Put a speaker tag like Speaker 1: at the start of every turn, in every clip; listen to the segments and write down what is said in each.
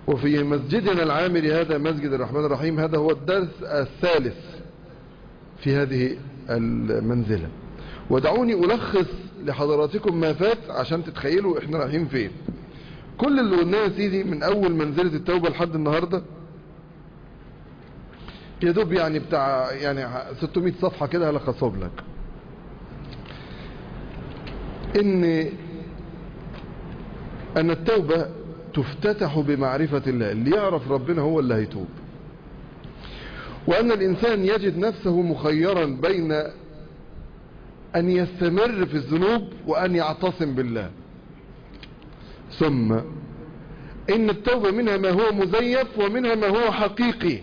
Speaker 1: وفي مسجدنا العامر هذا مسجد الرحمن الرحيم هذا هو الدرس الثالث في هذه المنزلة ودعوني ألخص لحضراتكم ما فات عشان تتخيلوا احنا رايحين فين كل اللي قلناه يا سيدي من أول منزلة التوبة لحد النهاردة يا دوب يعني بتاع يعني 600 صفحة كده هلخصهم لك ان ان التوبة تفتتح بمعرفة الله اللي يعرف ربنا هو اللي هيتوب وأن الإنسان يجد نفسه مخيرا بين أن يستمر في الذنوب وأن يعتصم بالله ثم إن التوبة منها ما هو مزيف ومنها ما هو حقيقي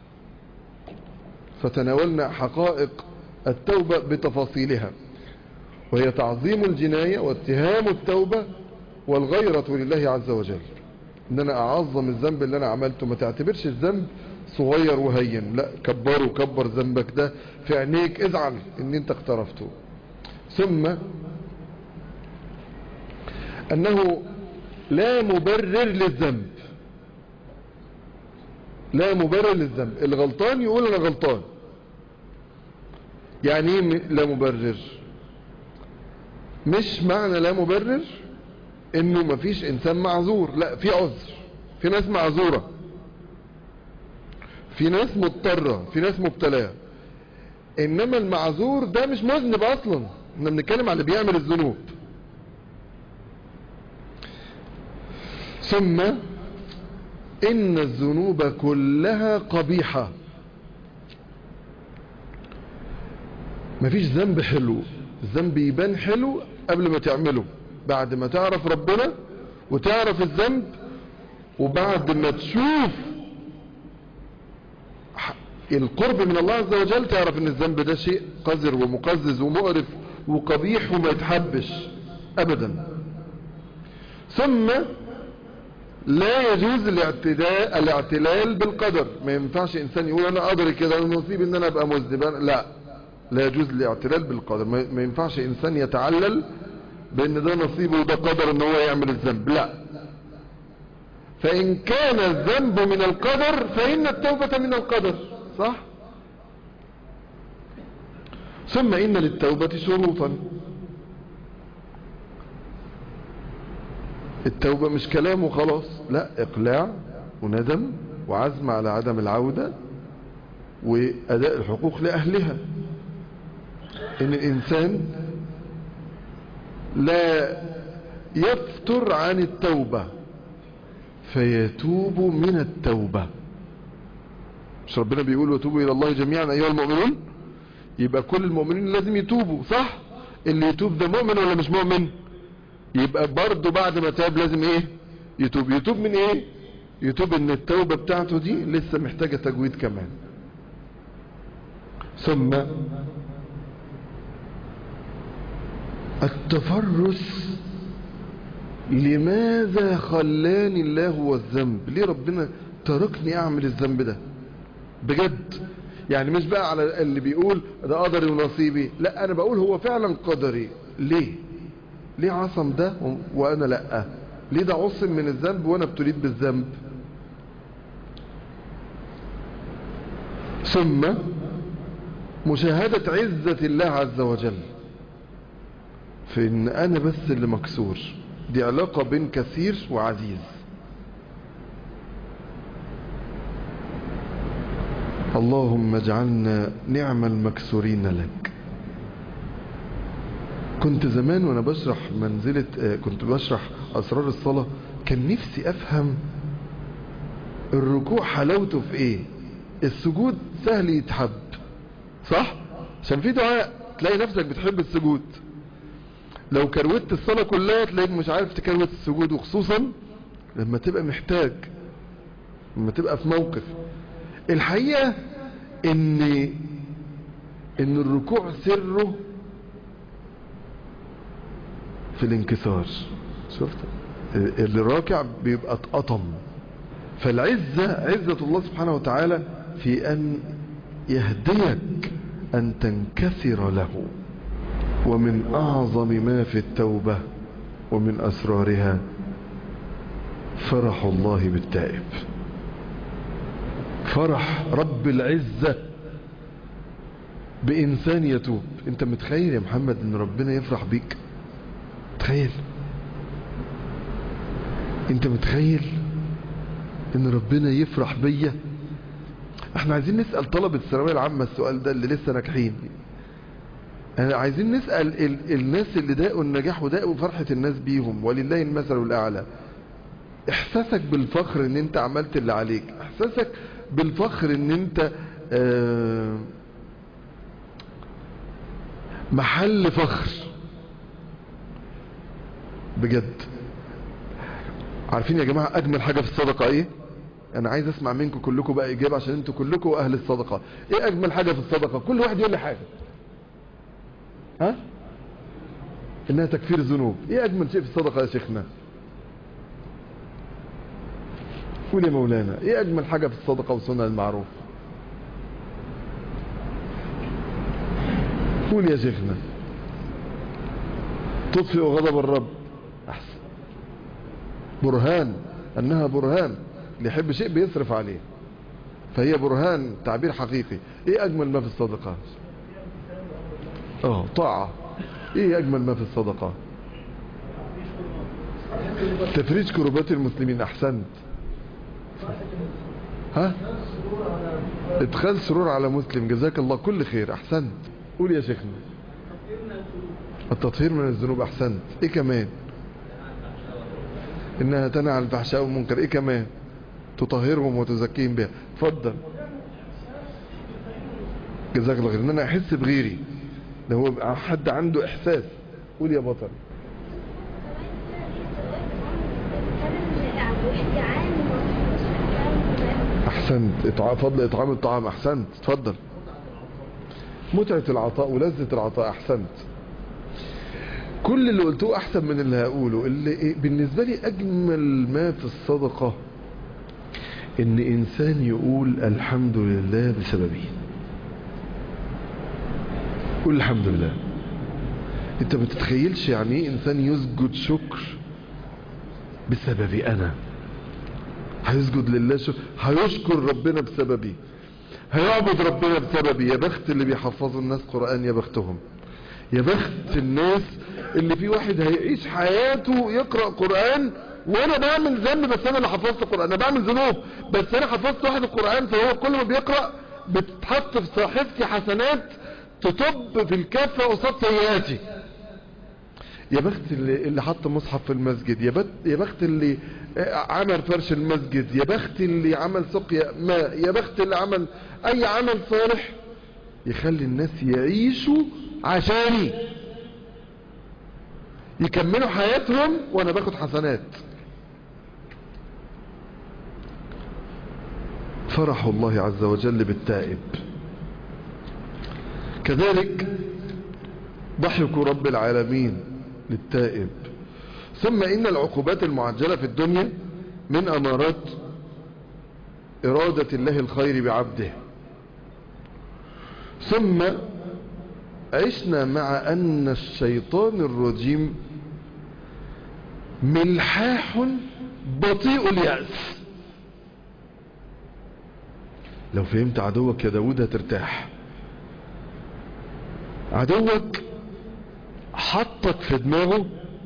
Speaker 1: فتناولنا حقائق التوبة بتفاصيلها وهي تعظيم الجناية واتهام التوبة والغيرة لله عز وجل ان انا اعظم الذنب اللي انا عملته ما تعتبرش الذنب صغير وهين لا كبره كبر ذنبك ده في عينيك ازعل ان انت اقترفته ثم انه لا مبرر للذنب لا مبرر للذنب الغلطان يقول انا غلطان يعني ايه لا مبرر مش معنى لا مبرر انه مفيش انسان معذور لا في عذر في ناس معذورة في ناس مضطرة في ناس مبتلاة انما المعذور ده مش مذنب اصلا احنا بنتكلم على اللي بيعمل الذنوب ثم ان الذنوب كلها قبيحة مفيش ذنب حلو الذنب يبان حلو قبل ما تعمله بعد ما تعرف ربنا وتعرف الذنب وبعد ما تشوف القرب من الله عز وجل تعرف ان الذنب ده شيء قذر ومقزز ومقرف وقبيح وما يتحبش ابدا ثم لا يجوز الاعتداء الاعتلال بالقدر ما ينفعش انسان يقول انا قدري كده انا نصيب ان انا ابقى مذنب لا لا يجوز الاعتلال بالقدر ما ينفعش انسان يتعلل بان ده نصيبه وده قدر ان هو يعمل الذنب لا فان كان الذنب من القدر فان التوبة من القدر صح ثم ان للتوبة شروطا التوبة مش كلام وخلاص لا اقلاع وندم وعزم على عدم العودة واداء الحقوق لاهلها ان الانسان لا يفتر عن التوبة فيتوب من التوبة مش ربنا بيقول وتوبوا الى الله جميعا ايها المؤمنون يبقى كل المؤمنين لازم يتوبوا صح اللي يتوب ده مؤمن ولا مش مؤمن يبقى برضه بعد ما تاب لازم ايه يتوب يتوب من ايه يتوب ان التوبة بتاعته دي لسه محتاجة تجويد كمان ثم التفرس لماذا خلاني الله والذنب ليه ربنا تركني اعمل الذنب ده بجد يعني مش بقى على اللي بيقول ده قدري ونصيبي لا انا بقول هو فعلا قدري ليه ليه عصم ده وانا لا ليه ده عصم من الذنب وانا ابتليت بالذنب ثم مشاهدة عزة الله عز وجل في ان انا بس اللي مكسور دي علاقة بين كثير وعزيز اللهم اجعلنا نعم المكسورين لك كنت زمان وانا بشرح منزلة كنت بشرح اسرار الصلاة كان نفسي افهم الركوع حلاوته في ايه السجود سهل يتحب صح عشان في دعاء تلاقي نفسك بتحب السجود لو كروت الصلاة كلها تلاقيك مش عارف تكروت السجود وخصوصا لما تبقى محتاج لما تبقى في موقف الحقيقة ان ان الركوع سره في الانكسار شفت اللي راكع بيبقى اتقطم فالعزة عزة الله سبحانه وتعالى في ان يهديك ان تنكسر له ومن اعظم ما في التوبة ومن اسرارها فرح الله بالتائب فرح رب العزة بإنسان يتوب انت متخيل يا محمد ان ربنا يفرح بيك تخيل انت متخيل ان ربنا يفرح بيا احنا عايزين نسأل طلبة الثانوية العامة السؤال ده اللي لسه ناجحين احنا عايزين نسأل ال الناس اللي داقوا النجاح وداقوا فرحة الناس بيهم ولله المثل الأعلى احساسك بالفخر ان انت عملت اللي عليك احساسك بالفخر ان انت اه محل فخر بجد عارفين يا جماعة اجمل حاجة في الصدقة ايه انا عايز اسمع منكم كلكم بقى اجابة عشان انتوا كلكم اهل الصدقة ايه اجمل حاجة في الصدقة كل واحد يقول لي حاجة ها انها تكفير الذنوب ايه اجمل شيء في الصدقة يا شيخنا قول يا مولانا ايه اجمل حاجة في الصدقة وسنة المعروف قول يا شيخنا تطفئ غضب الرب احسن برهان انها برهان اللي يحب شيء بيصرف عليه فهي برهان تعبير حقيقي ايه اجمل ما في الصدقة اه طاعة ايه اجمل ما في الصدقة تفريج كربات المسلمين احسنت ها ادخال سرور على مسلم جزاك الله كل خير احسنت قول يا شيخنا التطهير من الذنوب احسنت ايه كمان انها تنهى عن الفحشاء والمنكر ايه كمان تطهرهم وتزكيهم بها اتفضل جزاك الله خير ان انا احس بغيري ده هو حد عنده احساس قول يا بطل احسنت إطعام فضل اطعام الطعام احسنت اتفضل متعة العطاء ولذة العطاء احسنت كل اللي قلتوه احسن من اللي هقوله اللي إيه بالنسبة لي اجمل ما في الصدقة ان انسان يقول الحمد لله بسببي قول الحمد لله انت ما تتخيلش يعني ايه انسان يسجد شكر بسببي انا هيسجد لله شكر هيشكر ربنا بسببي هيعبد ربنا بسببي يا بخت اللي بيحفظوا الناس قرآن يا بختهم يا بخت الناس اللي في واحد هيعيش حياته يقرأ قرآن وانا بعمل ذنب بس انا اللي حفظت القرآن انا بعمل ذنوب بس انا حفظت واحد القرآن فهو كل ما بيقرأ بتتحط في صحيفتي حسنات تطب في الكافة قصاد سيئاتي يا بخت اللي, اللي حط مصحف في المسجد يا, بخت يا بخت اللي عمل فرش المسجد يا بخت اللي عمل سقيا ماء يا بخت اللي عمل اي عمل صالح يخلي الناس يعيشوا عشاني يكملوا حياتهم وانا باخد حسنات فرح الله عز وجل بالتائب كذلك ضحك رب العالمين للتائب ثم إن العقوبات المعجلة في الدنيا من أمارات إرادة الله الخير بعبده ثم عشنا مع أن الشيطان الرجيم ملحاح بطيء اليأس لو فهمت عدوك يا داود هترتاح عدوك حطك في دماغه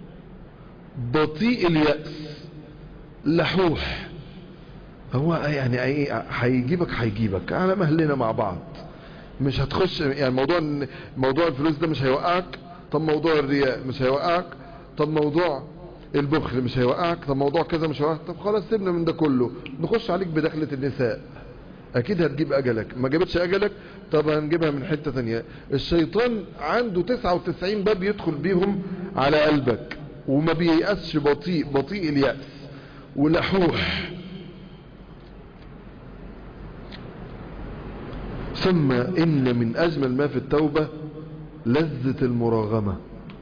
Speaker 1: بطيء اليأس لحوح هو يعني هيجيبك هيجيبك على مهلنا مع بعض مش هتخش يعني موضوع موضوع الفلوس ده مش هيوقعك طب موضوع الرياء مش هيوقعك طب موضوع البخل مش هيوقعك طب موضوع كذا مش هيوقعك طب خلاص سيبنا من ده كله نخش عليك بدخلة النساء اكيد هتجيب اجلك ما جابتش اجلك طب هنجيبها من حتة تانية الشيطان عنده 99 باب يدخل بيهم على قلبك وما بييأسش بطيء بطيء اليأس ولحوح ثم ان من اجمل ما في التوبة لذة المراغمة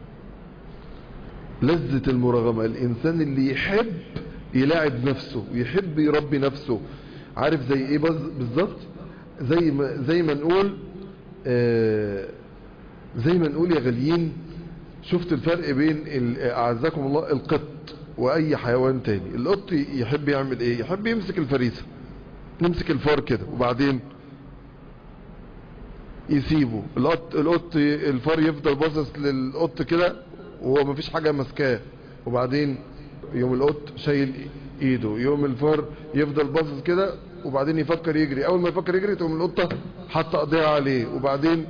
Speaker 1: لذة المراغمة الانسان اللي يحب يلاعب نفسه يحب يربي نفسه عارف زي ايه بالظبط زي ما زي ما نقول آه زي ما نقول يا غاليين شفت الفرق بين اعزكم الله القط واي حيوان تاني القط يحب يعمل ايه يحب يمسك الفريسة يمسك الفار كده وبعدين يسيبه القط القط الفار يفضل باصص للقط كده وهو مفيش حاجة ماسكاه وبعدين يوم القط شايل ايده يوم الفار يفضل باصص كده وبعدين يفكر يجري اول ما يفكر يجري تقوم القطة حاطه ايديها عليه وبعدين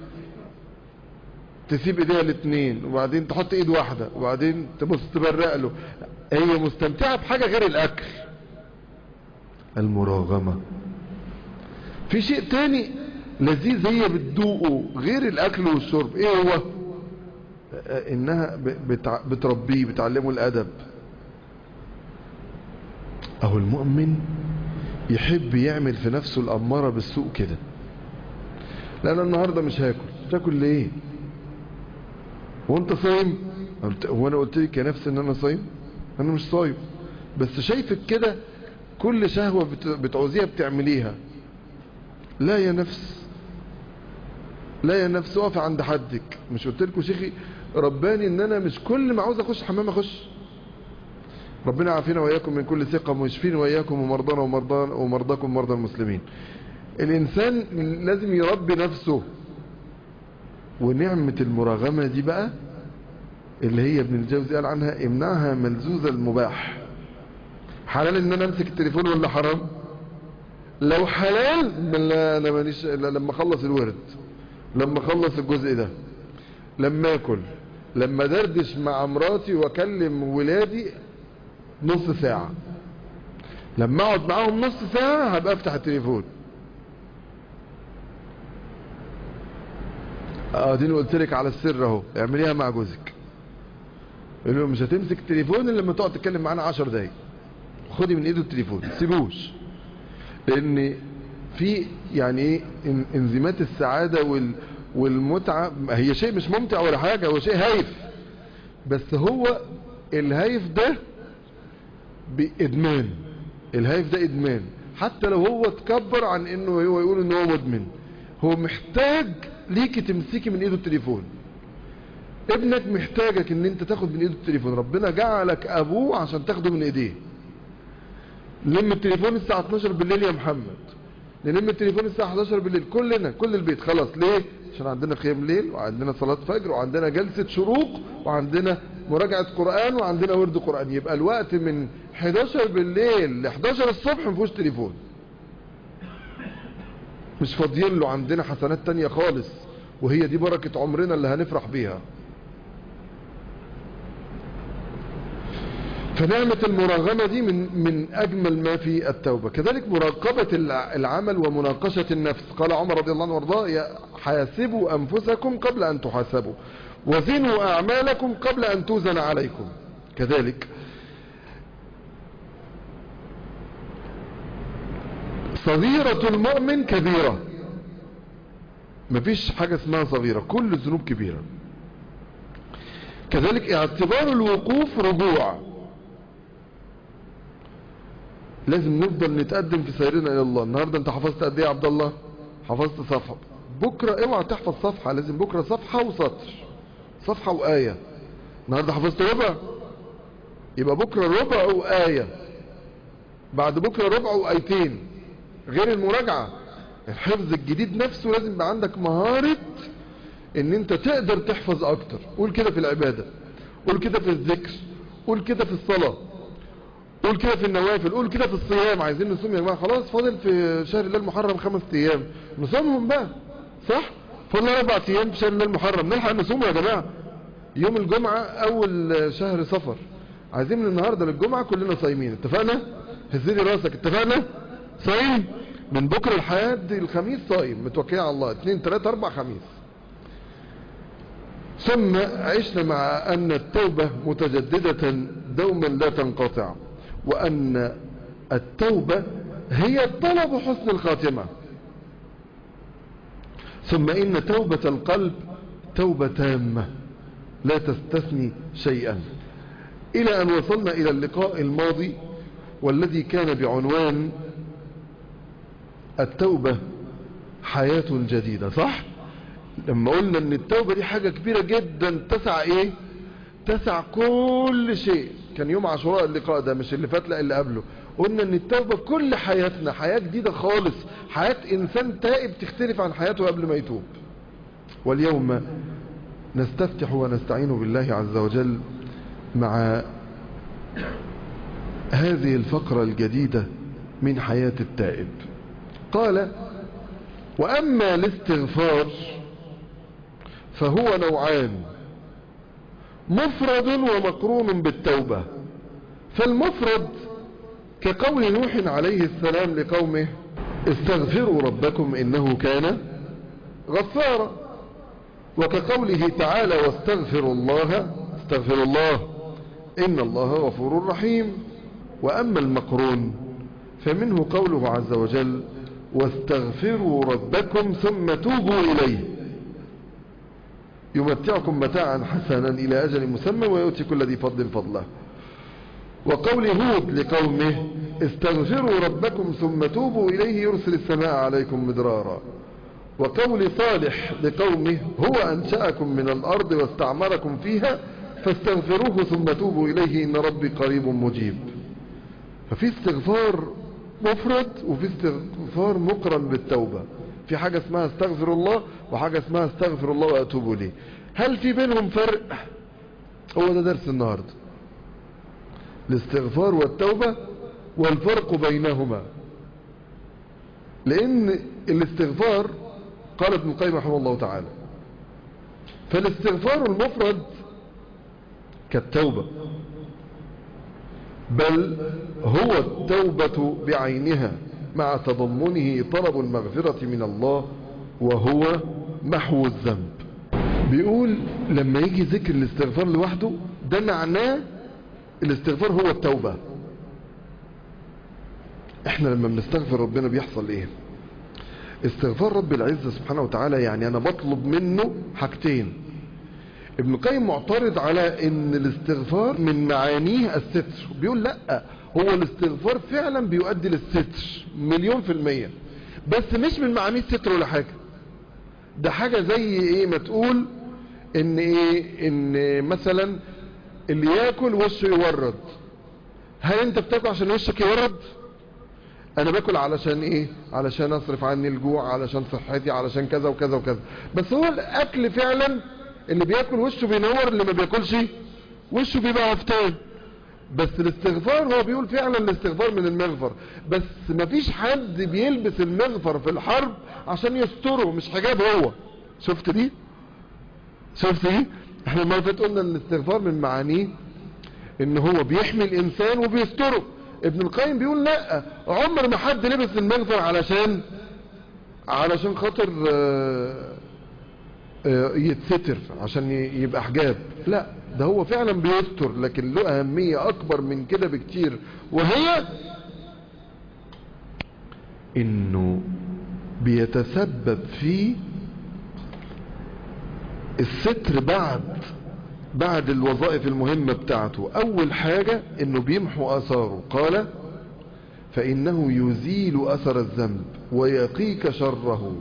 Speaker 1: تسيب ايديها الاثنين وبعدين تحط ايد واحدة وبعدين تبص تبرق له هي مستمتعة بحاجة غير الاكل المراغمة في شيء تاني لذيذ هي بتدوقه غير الاكل والشرب ايه هو انها بتع... بتربيه بتعلمه الادب اهو المؤمن يحب يعمل في نفسه الامارة بالسوء كده لا انا النهاردة مش هاكل تاكل ليه وانت صايم هو انا قلت لك يا نفس ان انا صايم انا مش صايم بس شايفك كده كل شهوة بتعوزيها بتعمليها لا يا نفس لا يا نفس اقف عند حدك مش قلت لكم شيخي رباني ان انا مش كل ما عاوز اخش حمام اخش ربنا عافينا واياكم من كل ثقة ويشفينا واياكم ومرضانا ومرضانا ومرضاكم ومرضى المسلمين الانسان لازم يربي نفسه ونعمة المراغمة دي بقى اللي هي ابن الجوزي قال عنها امنعها ملزوز المباح حلال ان انا امسك التليفون ولا حرام لو حلال لا انا مانيش لما اخلص الورد لما اخلص الجزء ده لما اكل لما دردش مع مراتي واكلم ولادي نص ساعة لما اقعد معاهم نص ساعة هبقى افتح التليفون اه دي قلت لك على السر اهو اعمليها مع جوزك يقول له مش هتمسك التليفون الا لما تقعد تتكلم معانا 10 دقايق خدي من ايده التليفون سيبوش لان في يعني ايه انزيمات السعادة وال والمتعة هي شيء مش ممتع ولا حاجة هو شيء هايف بس هو الهايف ده بإدمان الهايف ده إدمان حتى لو هو تكبر عن انه هو يقول ان هو مدمن هو محتاج ليكي تمسكي من ايده التليفون ابنك محتاجك ان انت تاخد من ايده التليفون ربنا جعلك ابوه عشان تاخده من ايديه لم التليفون الساعة 12 بالليل يا محمد نلم التليفون الساعة 11 بالليل كلنا كل البيت خلاص ليه عشان عندنا قيام ليل وعندنا صلاة فجر وعندنا جلسة شروق وعندنا مراجعة قرآن وعندنا ورد قرآن يبقى الوقت من 11 بالليل ل 11 الصبح مفيهوش تليفون مش فاضيين له عندنا حسنات تانية خالص وهي دي بركة عمرنا اللي هنفرح بيها فنعمة المراغمة دي من, من أجمل ما في التوبة كذلك مراقبة العمل ومناقشة النفس قال عمر رضي الله عنه وارضاه حاسبوا أنفسكم قبل أن تحاسبوا وزنوا أعمالكم قبل أن توزن عليكم كذلك صغيرة المؤمن كبيرة مفيش حاجة اسمها صغيرة كل الذنوب كبيرة كذلك اعتبار الوقوف رجوع لازم نفضل نتقدم في سيرنا الى الله النهاردة انت حفظت قد ايه يا عبد الله حفظت صفحة بكرة اوعى تحفظ صفحة لازم بكرة صفحة وسطر صفحة وآية النهاردة حفظت ربع يبقى بكرة ربع وآية بعد بكرة ربع وآيتين غير المراجعة الحفظ الجديد نفسه لازم يبقى عندك مهارة ان انت تقدر تحفظ اكتر قول كده في العبادة قول كده في الذكر قول كده في الصلاة قول كده في النوافل قول كده في الصيام عايزين نصوم يا جماعة خلاص فاضل في شهر الله المحرم خمس ايام نصومهم بقى صح فاضل اربع ايام في شهر الله المحرم نلحق نصوم يا جماعة يوم الجمعة اول شهر صفر عايزين من النهاردة للجمعة كلنا صايمين اتفقنا هزيلي راسك اتفقنا صايم من بكرة لحد الخميس صايم متوكلين على الله اتنين تلاتة اربع خميس ثم عشنا مع ان التوبة متجددة دوما لا تنقطع وان التوبة هي طلب حسن الخاتمة ثم ان توبة القلب توبة تامة لا تستثني شيئا الى ان وصلنا الى اللقاء الماضي والذي كان بعنوان التوبة حياة جديدة صح لما قلنا ان التوبة دي حاجة كبيرة جدا تسع ايه تسع كل شيء كان يوم عاشوراء اللقاء ده مش اللي فات لا اللي قبله قلنا ان التوبة كل حياتنا حياة جديدة خالص حياة انسان تائب تختلف عن حياته قبل ما يتوب واليوم نستفتح ونستعين بالله عز وجل مع هذه الفقرة الجديدة من حياة التائب قال وأما الاستغفار فهو نوعان مفرد ومقرون بالتوبة فالمفرد كقول نوح عليه السلام لقومه استغفروا ربكم إنه كان غفارا وكقوله تعالى واستغفروا الله استغفروا الله إن الله غفور رحيم وأما المقرون فمنه قوله عز وجل واستغفروا ربكم ثم توبوا إليه يمتعكم متاعا حسنا إلى أجل مسمى ويؤتي كل ذي فضل فضله وقول هود لقومه استغفروا ربكم ثم توبوا إليه يرسل السماء عليكم مدرارا وقول صالح لقومه هو أنشأكم من الأرض واستعمركم فيها فاستغفروه ثم توبوا إليه إن ربي قريب مجيب ففي استغفار مفرد وفي استغفار مقرن بالتوبة في حاجة اسمها استغفر الله وحاجة اسمها استغفر الله وأتوب إليه هل في بينهم فرق هو ده درس النهاردة الاستغفار والتوبة والفرق بينهما لأن الاستغفار قال ابن القيم رحمه الله تعالى فالاستغفار المفرد كالتوبة بل هو التوبة بعينها مع تضمنه طلب المغفرة من الله وهو محو الذنب بيقول لما يجي ذكر الاستغفار لوحده ده معناه الاستغفار هو التوبة احنا لما بنستغفر ربنا بيحصل ايه استغفار رب العزة سبحانه وتعالى يعني انا بطلب منه حاجتين ابن القيم معترض على ان الاستغفار من معانيه الستر بيقول لا هو الاستغفار فعلا بيؤدي للستر مليون في المية بس مش من معانيه الستر ولا حاجة ده حاجة زي ايه ما تقول ان ايه ان مثلا اللي ياكل وشه يورد هل انت بتاكل عشان وشك يورد انا باكل علشان ايه علشان اصرف عني الجوع علشان صحتي علشان كذا وكذا وكذا بس هو الاكل فعلا اللي بياكل وشه بينور اللي ما بياكلش وشه بيبقى هفتان بس الاستغفار هو بيقول فعلا الاستغفار من المغفر بس مفيش حد بيلبس المغفر في الحرب عشان يستره مش حجاب هو شفت دي شفت دي احنا المره فاتت قلنا ان الاستغفار من معانيه ان هو بيحمي الانسان وبيستره ابن القيم بيقول لا عمر ما حد لبس المغفر علشان علشان خاطر آه يتستر عشان يبقى حجاب لا ده هو فعلا بيستر لكن له أهمية أكبر من كده بكتير وهي إنه بيتسبب في الستر بعد بعد الوظائف المهمة بتاعته أول حاجة إنه بيمحو أثاره قال فإنه يزيل أثر الذنب ويقيك شره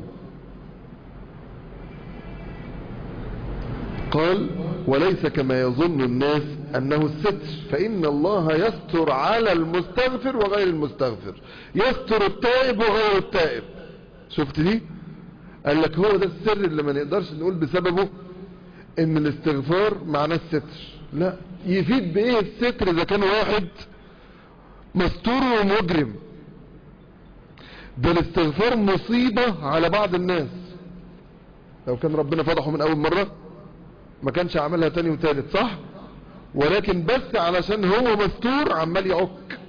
Speaker 1: قال وليس كما يظن الناس أنه الستر فإن الله يستر على المستغفر وغير المستغفر يستر التائب وغير التائب شفت دي قال لك هو ده السر اللي ما نقدرش نقول بسببه ان الاستغفار معناه الستر لا يفيد بايه الستر اذا كان واحد مستور ومجرم ده الاستغفار مصيبة على بعض الناس لو كان ربنا فضحه من اول مرة ما كانش عملها تاني وتالت صح ولكن بس علشان هو مستور عمال يعك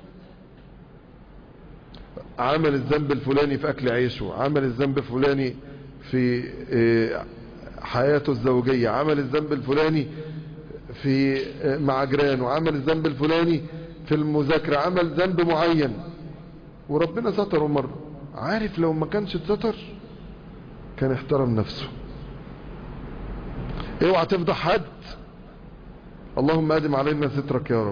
Speaker 1: عمل الذنب الفلاني في اكل عيشه عمل الذنب الفلاني في حياته الزوجية عمل الذنب الفلاني في مع جيرانه عمل الذنب الفلاني في المذاكرة عمل ذنب معين وربنا ستره مرة عارف لو ما كانش اتستر كان احترم نفسه اوعى تفضح حد اللهم ادم علينا سترك يا رب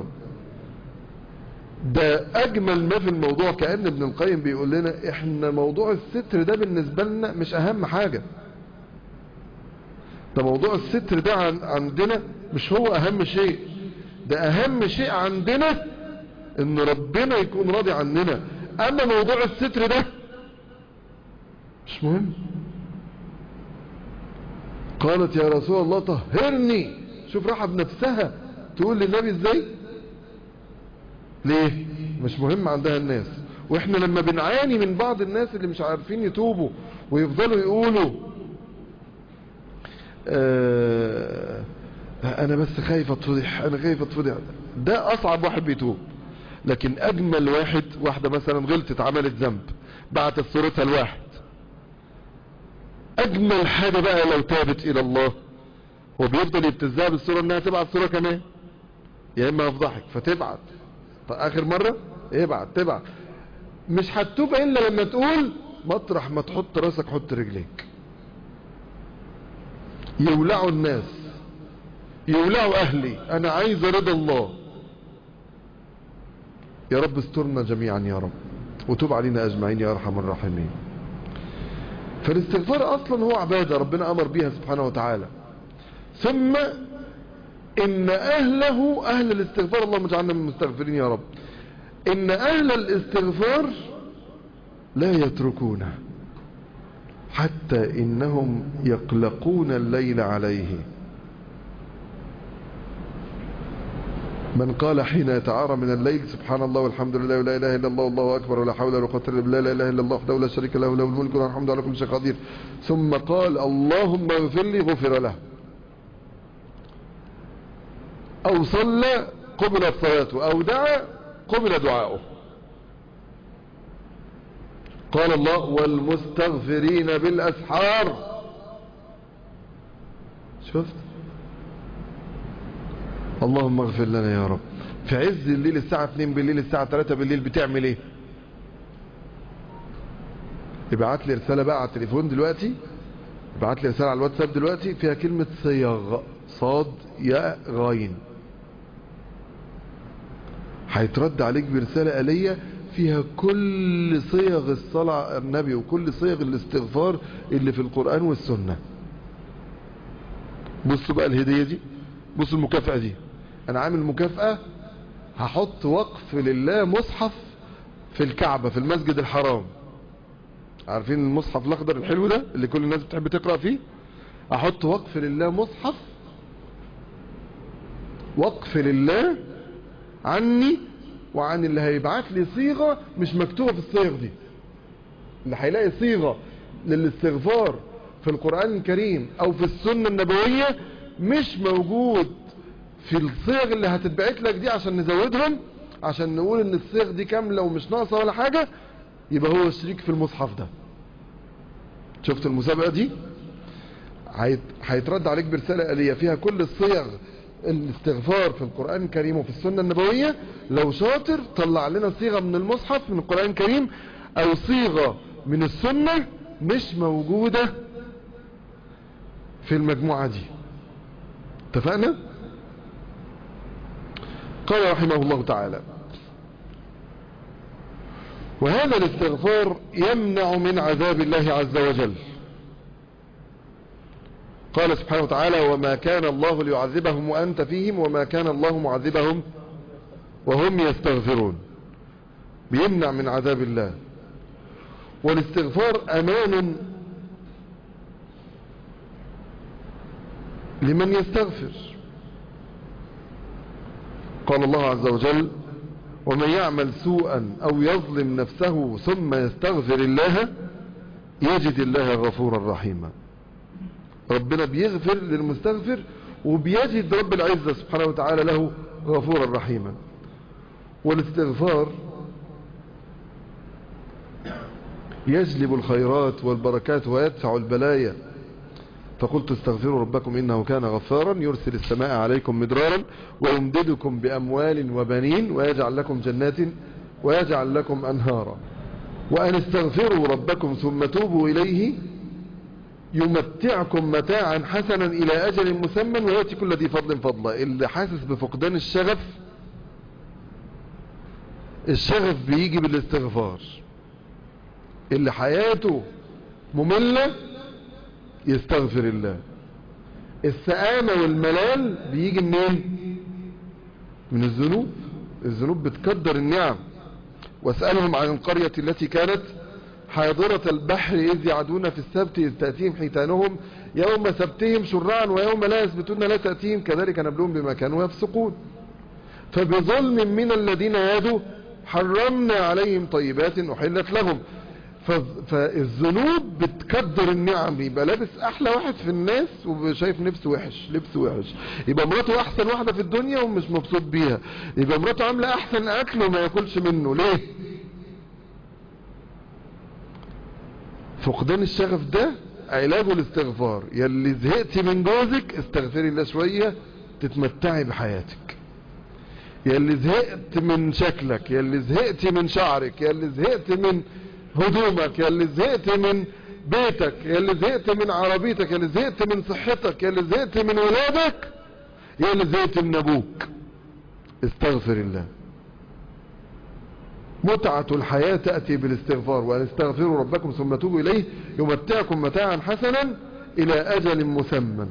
Speaker 1: ده اجمل ما في الموضوع كأن ابن القيم بيقول لنا احنا موضوع الستر ده بالنسبة لنا مش اهم حاجة ده موضوع الستر ده عن عندنا مش هو اهم شيء ده اهم شيء عندنا ان ربنا يكون راضي عننا اما موضوع الستر ده مش مهم قالت يا رسول الله طهرني شوف راحة بنفسها تقول للنبي ازاي ليه مش مهم عندها الناس واحنا لما بنعاني من بعض الناس اللي مش عارفين يتوبوا ويفضلوا يقولوا آه انا بس خايف اتفضح انا خايف اتفضح ده اصعب واحد بيتوب لكن اجمل واحد واحدة مثلا غلطت عملت ذنب بعتت صورتها الواحد اجمل حاجة بقى لو تابت الى الله هو بيفضل يبتزها بالصورة انها تبعت صورة كمان يا اما افضحك فتبعت اخر مرة ابعت تبعت مش هتتوب الا لما تقول مطرح ما تحط راسك حط رجليك يولعوا الناس يولعوا اهلي انا عايز رضا الله يا رب استرنا جميعا يا رب وتوب علينا اجمعين يا ارحم الراحمين فالاستغفار اصلا هو عبادة ربنا امر بها سبحانه وتعالى ثم ان اهله اهل الاستغفار اللهم اجعلنا من المستغفرين يا رب ان اهل الاستغفار لا يتركونه حتى انهم يقلقون الليل عليه من قال حين يتعارى من الليل سبحان الله والحمد لله ولا اله الا الله والله اكبر ولا حول ولا قوه الا بالله لا اله الا الله وحده لا شريك له له الملك وله الحمد على كل شيء قدير ثم قال اللهم اغفر لي غفر له او صلى قبلت صلاته او دعا قبل دعاؤه قال الله والمستغفرين بالاسحار شفت اللهم اغفر لنا يا رب في عز الليل الساعة 2 بالليل الساعة 3 بالليل بتعمل ايه ابعت لي رسالة بقى على التليفون دلوقتي ابعت لي رسالة على الواتساب دلوقتي فيها كلمة صيغ صاد ياء غاين هيترد عليك برسالة آلية فيها كل صيغ الصلاة على النبي وكل صيغ الاستغفار اللي في القرآن والسنة بصوا بقى الهدية دي بصوا المكافأة دي انا عامل مكافأة هحط وقف لله مصحف في الكعبة في المسجد الحرام عارفين المصحف الاخضر الحلو ده اللي كل الناس بتحب تقرأ فيه احط وقف لله مصحف وقف لله عني وعن اللي هيبعت لي صيغة مش مكتوبة في الصيغ دي اللي هيلاقي صيغة للاستغفار في القرآن الكريم او في السنة النبوية مش موجود في الصيغ اللي هتتبعت لك دي عشان نزودهم عشان نقول ان الصيغ دي كاملة ومش ناقصة ولا حاجة يبقى هو الشريك في المصحف ده شفت المسابقة دي هيترد عليك برسالة آلية فيها كل الصيغ الاستغفار في القرآن الكريم وفي السنة النبوية لو شاطر طلع لنا صيغة من المصحف من القرآن الكريم او صيغة من السنة مش موجودة في المجموعة دي اتفقنا قال رحمه الله تعالى وهذا الاستغفار يمنع من عذاب الله عز وجل قال سبحانه وتعالى وما كان الله ليعذبهم وأنت فيهم وما كان الله معذبهم وهم يستغفرون بيمنع من عذاب الله والاستغفار أمان لمن يستغفر قال الله عز وجل ومن يعمل سوءا او يظلم نفسه ثم يستغفر الله يجد الله غفورا رحيما ربنا بيغفر للمستغفر وبيجد رب العزة سبحانه وتعالى له غفورا رحيما والاستغفار يجلب الخيرات والبركات ويدفع البلايا فقلت استغفروا ربكم إنه كان غفارا يرسل السماء عليكم مدرارا ويمددكم بأموال وبنين ويجعل لكم جنات ويجعل لكم أنهارا وأن استغفروا ربكم ثم توبوا إليه يمتعكم متاعا حسنا إلى أجل مسمى ويأتي كل ذي فضل فضلا اللي حاسس بفقدان الشغف الشغف بيجي بالاستغفار اللي حياته مملة يستغفر الله السآمة والملال بيجي منين من الذنوب الذنوب بتكدر النعم واسألهم عن القرية التي كانت حاضرة البحر إذ يعدون في السبت إذ تأتيهم حيتانهم يوم سبتهم شرعا ويوم لا يثبتون لا تأتيهم كذلك نبلوهم بما كانوا يفسقون فبظلم من الذين هادوا حرمنا عليهم طيبات أحلت لهم فالذنوب بتكدر النعم يبقى لابس احلى واحد في الناس وشايف نفسه وحش لبس وحش يبقى مراته احسن واحدة في الدنيا ومش مبسوط بيها يبقى مراته عاملة احسن اكل وما ياكلش منه ليه فقدان الشغف ده علاجه الاستغفار يلي زهقتي من جوزك استغفري الله شوية تتمتعي بحياتك يلي زهقت من شكلك يلي زهقت من شعرك يلي زهقت من هدومك يلي زهقت من بيتك يلي زهقت من عربيتك يلي زهقت من صحتك يلي زهقت من ولادك يلي زهقت من ابوك استغفر الله متعة الحياة تأتي بالاستغفار وأن استغفروا ربكم ثم توبوا إليه يمتعكم متاعا حسنا إلى أجل مسمى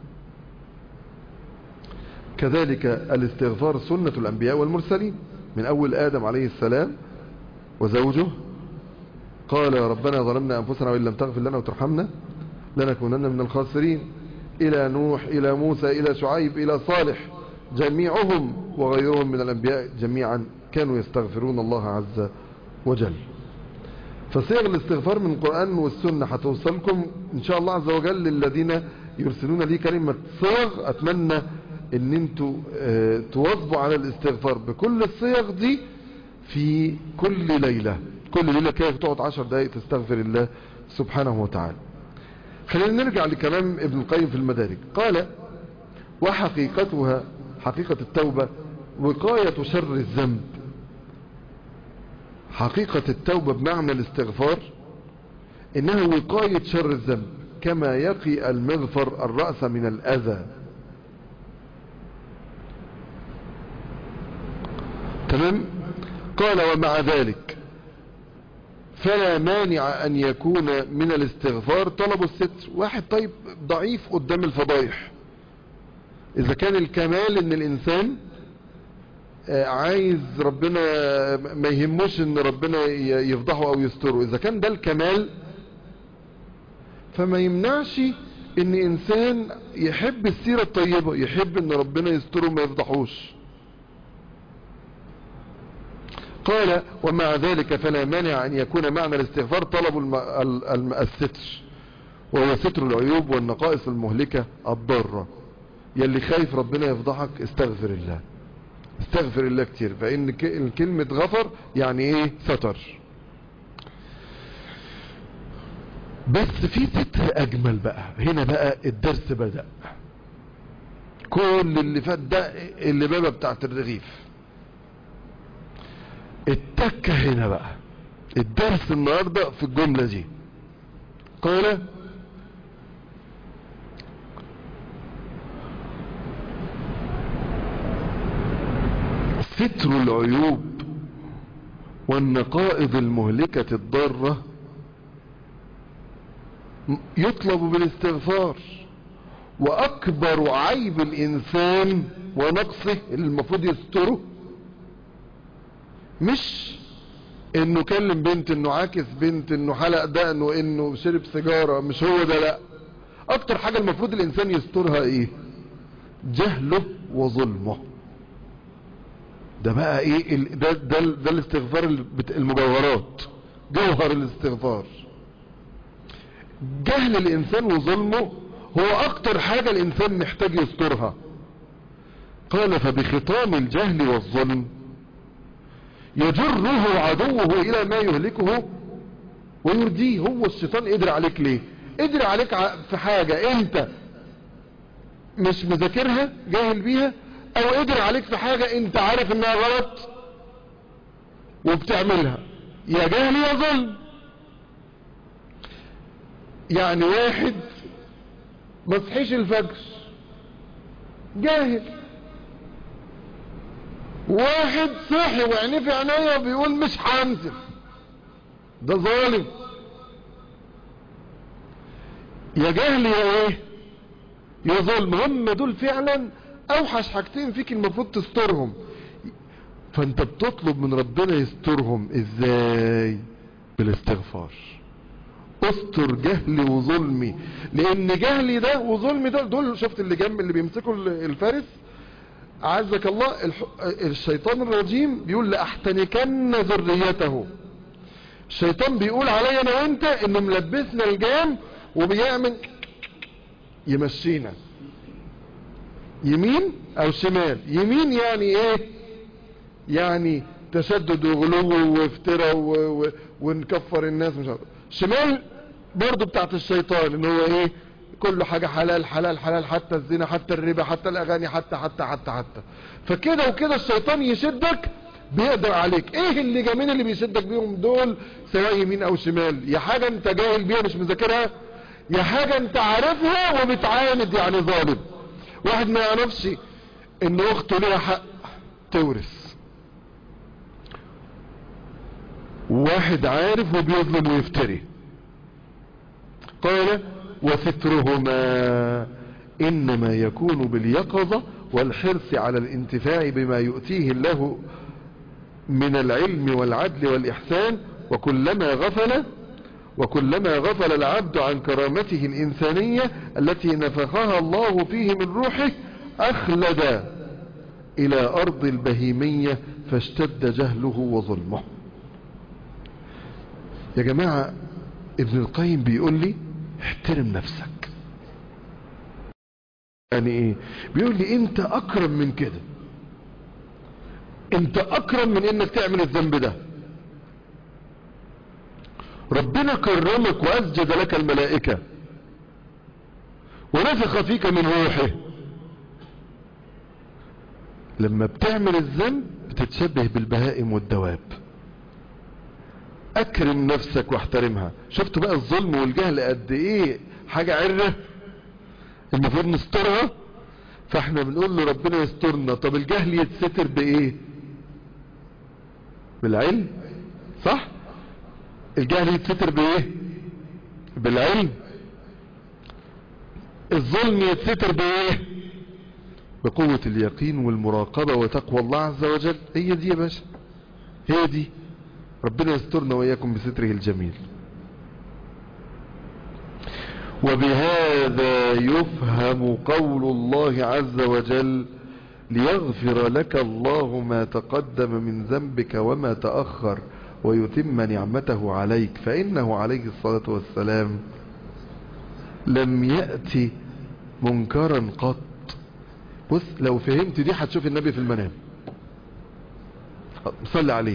Speaker 1: كذلك الاستغفار سنة الأنبياء والمرسلين من أول آدم عليه السلام وزوجه قال يا ربنا ظلمنا أنفسنا وإن لم تغفر لنا وترحمنا لنكونن من الخاسرين إلى نوح إلى موسى إلى شعيب إلى صالح جميعهم وغيرهم من الأنبياء جميعا كانوا يستغفرون الله عز وجل فصيغ الاستغفار من القرآن والسنة هتوصلكم إن شاء الله عز وجل للذين يرسلون لي كلمة صيغ أتمنى ان انتوا اه تواظبوا على الاستغفار بكل الصيغ دي في كل ليلة كل ليلة كيف تقعد عشر دقائق تستغفر الله سبحانه وتعالى خلينا نرجع لكلام ابن القيم في المدارك قال وحقيقتها حقيقة التوبة وقاية شر الذنب حقيقة التوبة بمعنى الاستغفار انها وقاية شر الذنب كما يقي المغفر الرأس من الأذى تمام قال ومع ذلك فلا مانع ان يكون من الاستغفار طلب الستر واحد طيب ضعيف قدام الفضايح اذا كان الكمال ان الانسان عايز ربنا ما يهموش ان ربنا يفضحه او يستره اذا كان ده الكمال فما يمنعش ان انسان يحب السيرة الطيبة يحب ان ربنا يستره ما يفضحوش قال ومع ذلك فلا مانع ان يكون معنى الاستغفار طلب الم... الم... الستر وهو ستر العيوب والنقائص المهلكة الضارة يلي خايف ربنا يفضحك استغفر الله استغفر الله كتير فان كلمة غفر يعني ايه ستر بس في ستر اجمل بقى هنا بقى الدرس بدأ كل اللي فات ده اللي بابا بتاعت الرغيف التكة هنا بقى الدرس النهاردة في الجملة دي قال ستر العيوب والنقائض المهلكة الضارة يطلب بالاستغفار واكبر عيب الانسان ونقصه اللي المفروض يستره مش انه كلم بنت انه عاكس بنت انه حلق دقنه انه شرب سيجارة مش هو ده لا اكتر حاجة المفروض الانسان يسترها ايه جهله وظلمه ده بقى ايه ده, ده, ده الاستغفار المجوهرات جوهر الاستغفار جهل الانسان وظلمه هو اكتر حاجة الانسان محتاج يسترها قال فبخطام الجهل والظلم يجره عدوه الى ما يهلكه ويرديه هو الشيطان قدر عليك ليه قدر عليك في حاجة انت مش مذاكرها جاهل بيها او قدر عليك في حاجة انت عارف انها غلط وبتعملها يا جهل يا ظلم يعني واحد ما صحيش الفجر جاهل واحد صحي وعينيه في عينيا بيقول مش هنزل ده ظالم يا جهل يا ايه يا ظلم هم دول فعلا اوحش حاجتين فيك المفروض تسترهم فانت بتطلب من ربنا يسترهم ازاي بالاستغفار استر جهلي وظلمي لان جهلي ده وظلمي ده دول شفت اللي جنب اللي بيمسكوا الفارس عزك الله الح... الشيطان الرجيم بيقول لأحتنكن ذريته الشيطان بيقول علي انا وانت انه ملبسنا الجام وبيعمل يمشينا يمين او شمال يمين يعني ايه يعني تشدد وغلو وافتراء و... و... ونكفر الناس مش عارف شمال برضو بتاعت الشيطان ان هو ايه كل حاجة حلال حلال حلال حتى الزنا حتى الربا حتى الاغاني حتى حتى حتى حتى فكده وكده الشيطان يشدك بيقدر عليك ايه اللي جميل اللي بيشدك بيهم دول سواء يمين او شمال يا حاجة انت جاهل بيها مش مذاكرها يا حاجة انت عارفها وبتعاند يعني ظالم واحد ما يعرفش ان اخته ليها حق تورث واحد عارف وبيظلم ويفتري قال وسترهما انما يكون باليقظة والحرص على الانتفاع بما يؤتيه الله من العلم والعدل والإحسان وكلما غفل وكلما غفل العبد عن كرامته الإنسانية التي نفخها الله فيه من روحه أخلد إلى أرض البهيمية فاشتد جهله وظلمه يا جماعة ابن القيم بيقول لي احترم نفسك يعني ايه بيقول لي انت اكرم من كده انت اكرم من انك تعمل الذنب ده ربنا كرمك واسجد لك الملائكة ونفخ فيك من روحه لما بتعمل الذنب بتتشبه بالبهائم والدواب اكرم نفسك واحترمها شفتوا بقى الظلم والجهل قد ايه حاجة عرة المفروض نسترها فاحنا بنقول له ربنا يسترنا طب الجهل يتستر بايه بالعلم صح الجهل يتستر بايه بالعلم الظلم يتستر بايه بقوة اليقين والمراقبة وتقوى الله عز وجل هي دي يا باشا هي دي ربنا يسترنا وإياكم بستره الجميل وبهذا يفهم قول الله عز وجل ليغفر لك الله ما تقدم من ذنبك وما تأخر ويتم نعمته عليك فإنه عليه الصلاة والسلام لم يأتي منكرا قط بص لو فهمت دي هتشوف النبي في المنام صلي عليه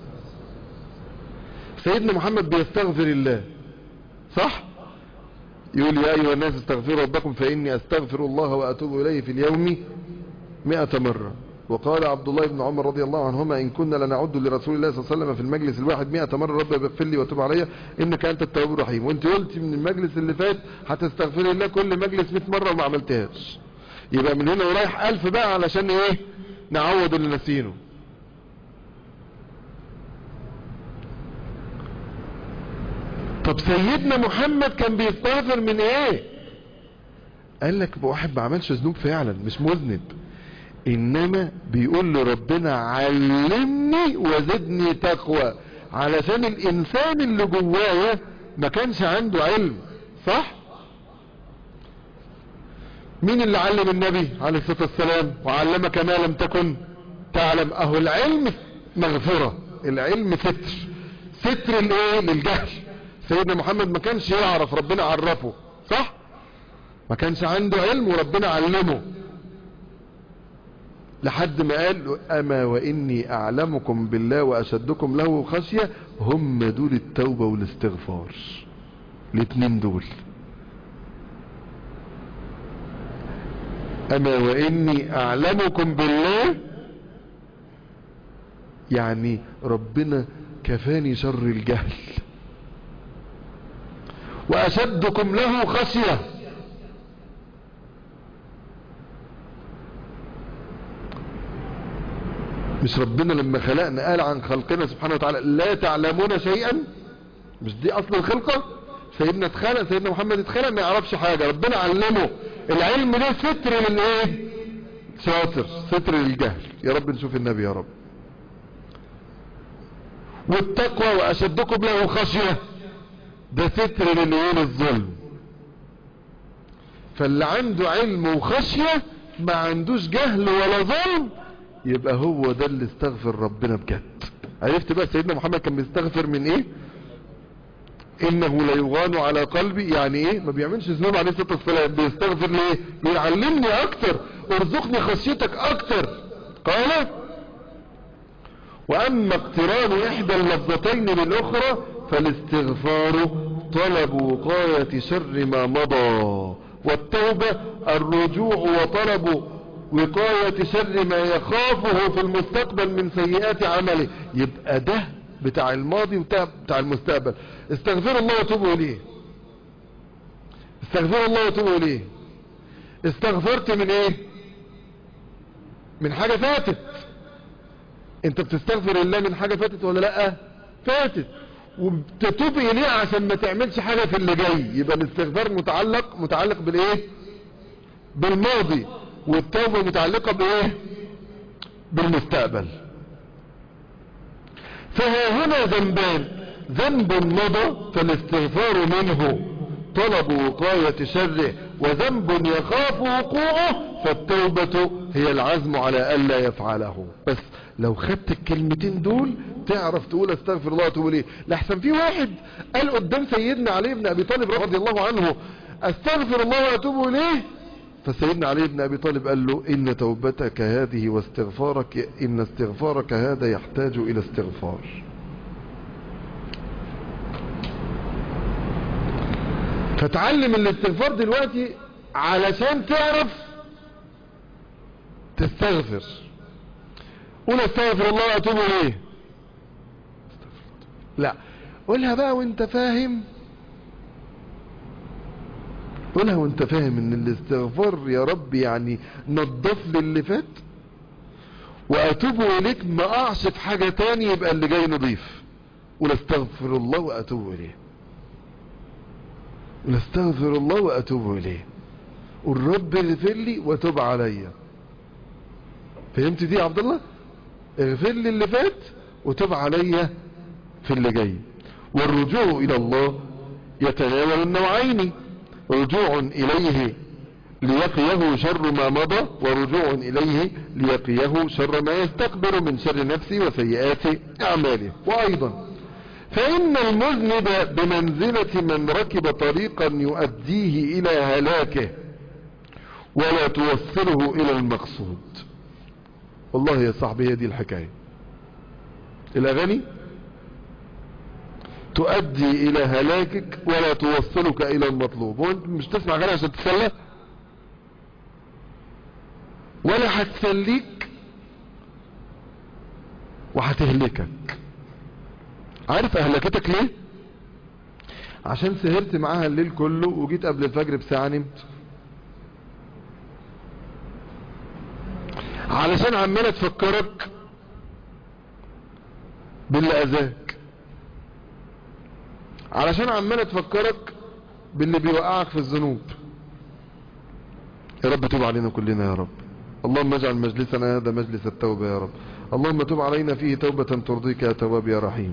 Speaker 1: سيدنا محمد بيستغفر الله صح يقول يا أيها الناس استغفروا ربكم فإني أستغفر الله وأتوب إليه في اليوم مئة مرة وقال عبد الله بن عمر رضي الله عنهما إن كنا لنعد لرسول الله صلى الله عليه وسلم في المجلس الواحد مئة مرة رب اغفر لي وتوب علي إنك أنت التواب الرحيم وانت قلت من المجلس اللي فات هتستغفر الله كل مجلس 100 مرة وما عملتهاش يبقى من هنا ورايح ألف بقى علشان ايه نعوض اللي نسينه طب سيدنا محمد كان بيستغفر من ايه قال لك واحد ما عملش ذنوب فعلا مش مذنب انما بيقول لربنا علمني وزدني تقوى علشان الانسان اللي جوايا ما كانش عنده علم صح مين اللي علم النبي عليه الصلاة والسلام وعلمك ما لم تكن تعلم اهو العلم مغفرة العلم ستر ستر الايه للجهل سيدنا محمد ما كانش يعرف ربنا عرفه صح ما كانش عنده علم وربنا علمه لحد ما قال اما واني اعلمكم بالله واشدكم له خشية هم دول التوبة والاستغفار الاتنين دول اما واني اعلمكم بالله يعني ربنا كفاني شر الجهل واشدكم له خشيه مش ربنا لما خلقنا قال عن خلقنا سبحانه وتعالى لا تعلمون شيئا مش دي اصل الخلقة سيدنا اتخلق سيدنا محمد اتخلق ما يعرفش حاجة ربنا علمه العلم ده ستر للايه شاطر ستر للجهل يا رب نشوف النبي يا رب والتقوى واشدكم له خشية ده ستر لليون الظلم فاللي عنده علم وخشية ما عندوش جهل ولا ظلم يبقى هو ده اللي استغفر ربنا بجد عرفت بقى سيدنا محمد كان بيستغفر من ايه انه لا يغان على قلبي يعني ايه ما بيعملش ذنوب عليه الصلاه والسلام بيستغفر ليه بيعلمني اكتر ارزقني خشيتك اكتر قال واما اقتران احدى اللفظتين بالاخرى فالاستغفار طلب وقاية شر ما مضى والتوبة الرجوع وطلب وقاية شر ما يخافه في المستقبل من سيئات عمله يبقى ده بتاع الماضي وبتاع المستقبل استغفر الله وتوبوا اليه استغفر الله وتوبوا اليه استغفرت من ايه من حاجة فاتت انت بتستغفر الله من حاجة فاتت ولا لا فاتت وبتتوب اليه عشان ما تعملش حاجة في اللي جاي يبقى الاستغفار متعلق متعلق بالايه بالماضي والتوبة متعلقة بايه بالمستقبل فها هنا ذنبان ذنب مضى فالاستغفار منه طلب وقاية شره وذنب يخاف وقوعه فالتوبة هي العزم على ألا يفعله بس لو خدت الكلمتين دول تعرف تقول استغفر الله وتقول ايه لحسن في واحد قال قدام سيدنا علي بن ابي طالب رضي الله عنه استغفر الله واتوب اليه فسيدنا علي بن ابي طالب قال له ان توبتك هذه واستغفارك ان استغفارك هذا يحتاج الى استغفار فتعلم الاستغفار دلوقتي علشان تعرف تستغفر قول استغفر الله واتوب اليه لا قولها بقى وانت فاهم قولها وانت فاهم ان الاستغفار يا رب يعني نضف لي اللي فات واتوب اليك ما اقعش في حاجة تاني يبقى اللي جاي نضيف قول استغفر الله واتوب اليه قول استغفر الله واتوب اليه قول رب اغفر لي وتوب عليا فهمت دي يا عبد الله اغفر لي اللي فات وتوب عليا في اللي جاي والرجوع الى الله يتناول النوعين رجوع اليه ليقيه شر ما مضى ورجوع اليه ليقيه شر ما يستقبل من شر نفسه وسيئات اعماله وايضا فان المذنب بمنزلة من ركب طريقا يؤديه الى هلاكه ولا توصله الى المقصود والله يا صاحبي هي دي الحكاية الاغاني تؤدي الى هلاكك ولا توصلك الى المطلوب وانت مش تسمع غير عشان تسلى ولا هتسليك وهتهلكك عارف اهلكتك ليه عشان سهرت معاها الليل كله وجيت قبل الفجر بساعة نمت علشان عمالة تفكرك باللي اذاك علشان عمالة تفكرك باللي بيوقعك في الذنوب يا رب توب علينا كلنا يا رب اللهم اجعل مجلسنا هذا مجلس التوبة يا رب اللهم توب علينا فيه توبة ترضيك يا تواب يا رحيم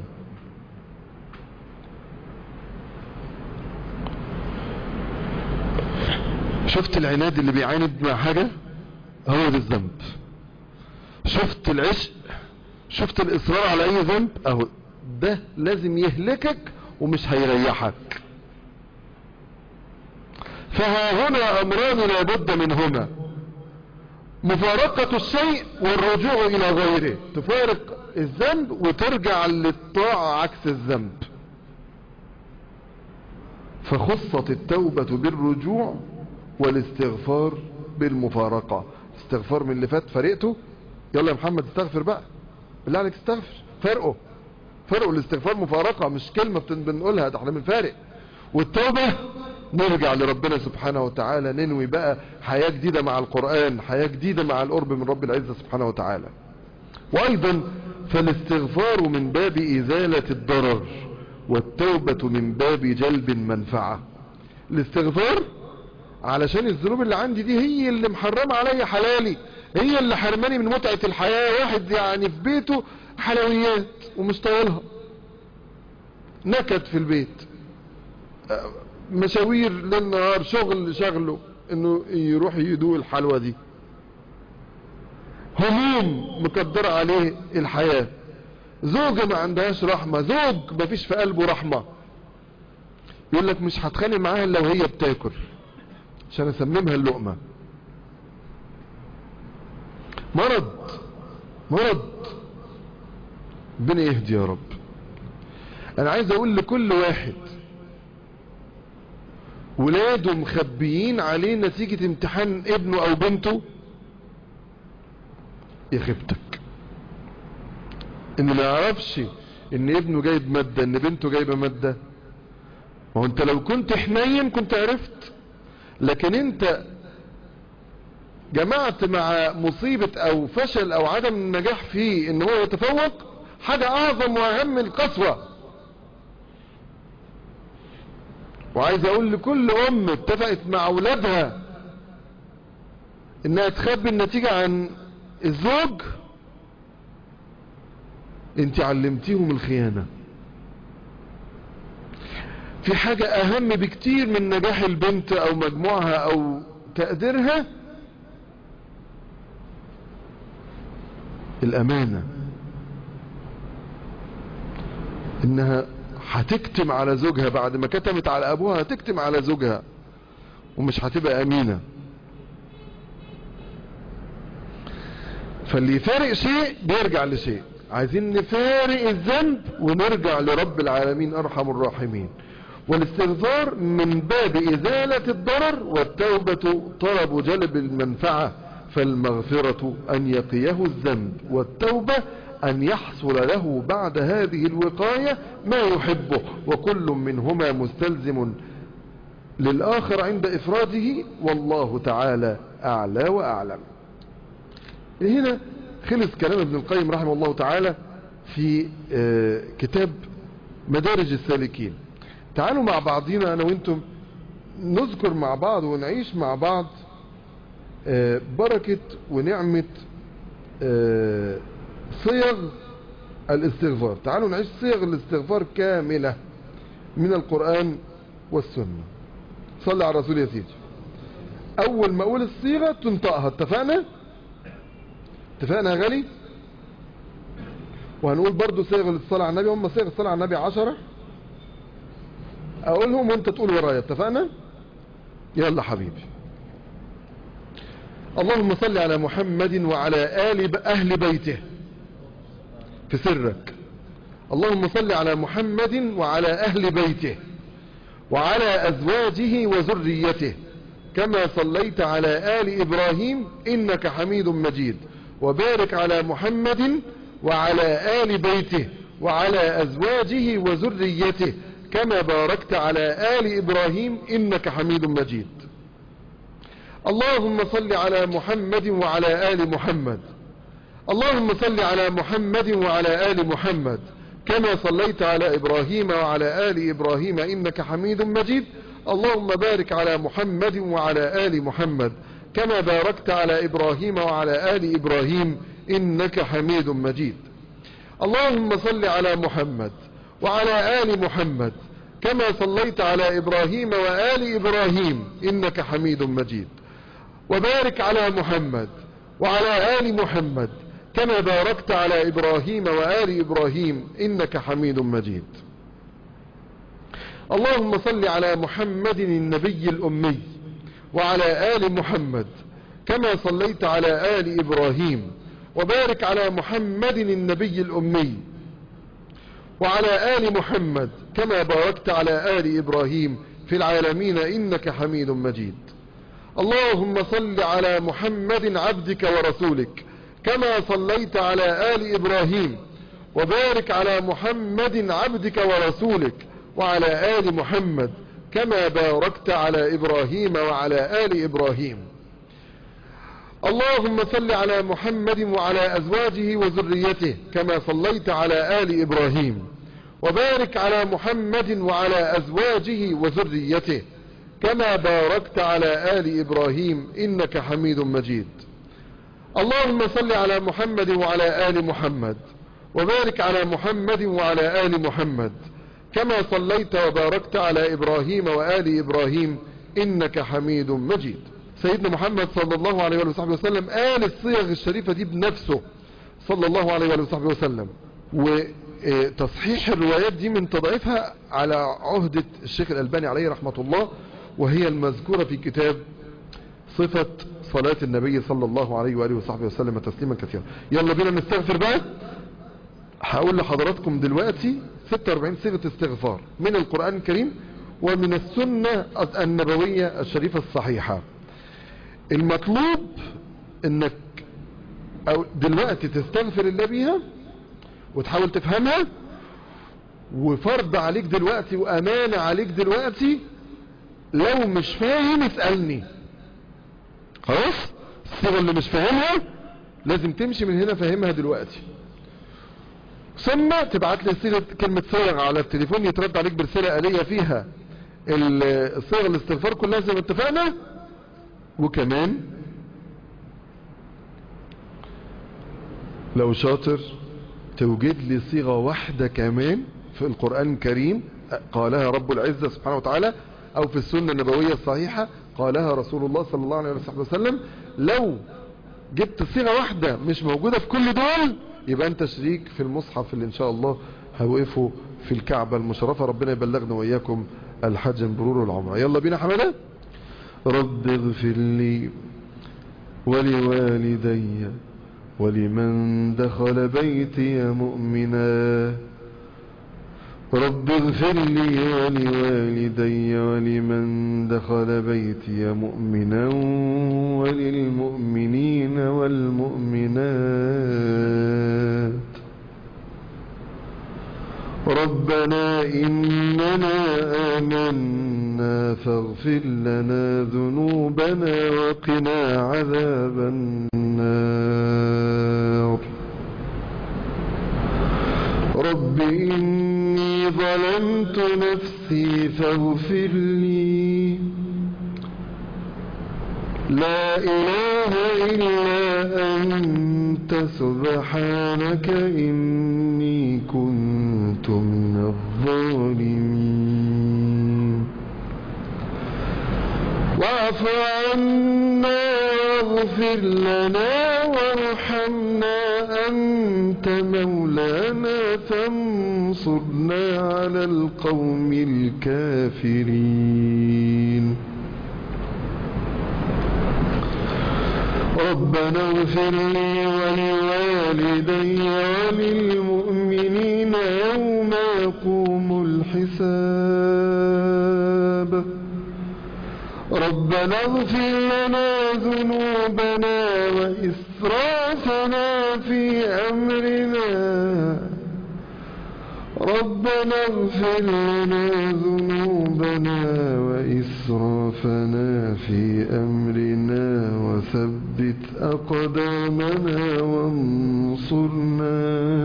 Speaker 1: شفت العناد اللي بيعاند مع حاجة هو ده الذنب شفت العشق شفت الاصرار على اي ذنب اهو ده لازم يهلكك ومش هيريحك فها هنا امران لابد منهما مفارقة الشيء والرجوع الى غيره تفارق الذنب وترجع للطاعة عكس الذنب فخصت التوبة بالرجوع والاستغفار بالمفارقة استغفار من اللي فات فرقته يلا يا محمد استغفر بقى بالله عليك استغفر فرقه فرقه الاستغفار مفارقة مش كلمة بنقولها ده احنا بنفارق والتوبة نرجع لربنا سبحانه وتعالى ننوي بقى حياة جديدة مع القرآن حياة جديدة مع القرب من رب العزة سبحانه وتعالى وايضا فالاستغفار من باب ازالة الضرر والتوبة من باب جلب المنفعة الاستغفار علشان الذنوب اللي عندي دي هي اللي محرمة عليا حلالي هي اللي حرماني من متعة الحياة واحد يعني في بيته حلويات ومش طايلها نكد في البيت مشاوير للنهار شغل شغله انه يروح يدوق الحلوى دي هموم مقدرة عليه الحياة زوجة ما عندهاش رحمة زوج ما فيش في قلبه رحمة يقول لك مش هتخانق معاها لو هي بتاكل عشان اسممها اللقمة مرض مرض ربنا يهدي يا رب انا عايز اقول لكل واحد ولاده مخبيين عليه نتيجة امتحان ابنه او بنته يا خيبتك ان ما يعرفش ان ابنه جايب مادة ان بنته جايبة مادة ما هو انت لو كنت حنين كنت عرفت لكن انت جمعت مع مصيبة او فشل او عدم النجاح فيه ان هو يتفوق حاجة اعظم واهم من القسوة وعايز اقول لكل ام اتفقت مع اولادها انها تخبي النتيجة عن الزوج انت علمتيهم الخيانة في حاجة اهم بكتير من نجاح البنت او مجموعها او تقديرها الامانة انها هتكتم على زوجها بعد ما كتمت على ابوها هتكتم على زوجها ومش هتبقى امينة فاللي يفارق شيء بيرجع لشيء عايزين نفارق الذنب ونرجع لرب العالمين ارحم الراحمين والاستغفار من باب ازالة الضرر والتوبة طلب جلب المنفعة فالمغفرة ان يقيه الذنب والتوبة ان يحصل له بعد هذه الوقاية ما يحبه وكل منهما مستلزم للآخر عند إفراده والله تعالى أعلى وأعلم هنا خلص كلام ابن القيم رحمه الله تعالى في كتاب مدارج السالكين تعالوا مع بعضنا أنا وانتم نذكر مع بعض ونعيش مع بعض بركة ونعمة صيغ الاستغفار تعالوا نعيش صيغ الاستغفار كاملة من القرآن والسنة صلي على الرسول يا سيدي اول ما اقول الصيغة تنطقها اتفقنا اتفقنا يا غالي وهنقول برضو صيغ الصلاة على النبي هم صيغ الصلاة على النبي عشرة اقولهم وانت تقول ورايا اتفقنا يلا حبيبي اللهم صل على محمد وعلى آل أهل بيته في سرك اللهم صل على محمد وعلى أهل بيته وعلى أزواجه وذريته كما صليت على آل إبراهيم إنك حميد مجيد وبارك على محمد وعلى آل بيته وعلى أزواجه وذريته كما باركت على آل إبراهيم إنك حميد مجيد اللهم صل على محمد وعلى آل محمد اللهم صل على محمد وعلى آل محمد كما صليت على إبراهيم وعلى آل إبراهيم إنك حميد مجيد اللهم بارك على محمد وعلى آل محمد كما باركت على إبراهيم وعلى آل إبراهيم إنك حميد مجيد اللهم صل على محمد وعلى آل محمد كما صليت على إبراهيم وآل إبراهيم إنك حميد مجيد وبارك على محمد وعلى آل محمد كما باركت على إبراهيم وآل إبراهيم إنك حميد مجيد اللهم صل على محمد النبي الأمي وعلى آل محمد كما صليت على آل إبراهيم وبارك على محمد النبي الأمي وعلى آل محمد كما باركت على آل إبراهيم في العالمين إنك حميد مجيد اللهم صل على محمد عبدك ورسولك كما صليت على آل إبراهيم وبارك على محمد عبدك ورسولك وعلى آل محمد كما باركت على إبراهيم وعلى آل إبراهيم اللهم صل على محمد وعلى أزواجه وذريته كما صليت على آل إبراهيم وبارك على محمد وعلى أزواجه وذريته كما باركت على آل إبراهيم إنك حميد مجيد اللهم صل على محمد وعلى آل محمد وبارك على محمد وعلى آل محمد كما صليت وباركت على إبراهيم وآل إبراهيم إنك حميد مجيد سيدنا محمد صلى الله عليه وصحبه وسلم قال الصيغ الشريفة دي بنفسه صلى الله عليه وصحبه وسلم وتصحيح الروايات دي من تضعيفها على عهدة الشيخ الألباني عليه رحمة الله وهي المذكورة في كتاب صفة صلاة النبي صلى الله عليه وآله وصحبه وسلم تسليما كثيرا يلا بينا نستغفر بقى هقول لحضراتكم دلوقتي 46 صيغة استغفار من القرآن الكريم ومن السنة النبوية الشريفة الصحيحة المطلوب انك أو دلوقتي تستغفر الله بيها وتحاول تفهمها وفرض عليك دلوقتي وامانة عليك دلوقتي لو مش فاهم اسألني خلاص الصيغة اللي مش فاهمها لازم تمشي من هنا فاهمها دلوقتي ثم تبعت لي صيغه كلمة صيغ على التليفون يترد عليك برسالة آلية فيها الصيغ الاستغفار كلها زي ما اتفقنا وكمان لو شاطر توجد لي صيغة واحدة كمان في القرآن الكريم قالها رب العزة سبحانه وتعالى او في السنة النبوية الصحيحة قالها رسول الله صلى الله عليه وسلم لو جبت صيغة واحدة مش موجودة في كل دول يبقى انت شريك في المصحف اللي ان شاء الله هوقفه في الكعبة المشرفة ربنا يبلغنا وإياكم الحج المبرور والعمرة يلا بينا حمادة رب اغفر لي ولوالدي ولمن دخل بيتي مؤمنا رب اغفر لي ولوالدي ولمن دخل بيتي مؤمنا وللمؤمنين والمؤمنات ربنا إننا آمنا فاغفر لنا ذنوبنا وقنا عذاب النار رب إني ظلمت نفسي فاغفر لي لا إله إلا أنت سبحانك إني كنت من الظالمين واعف عنا واغفر لنا وارحمنا أنت مولانا فانصرنا على القوم الكافرين ربنا اغفر لي ولوالدي وللمؤمنين يوم يقوم الحساب ربنا اغفر لنا ذنوبنا وإسرافنا في أمرنا ربنا اغفر لنا ذنوبنا وإسرافنا في أمرنا وثبت أقدامنا وانصرنا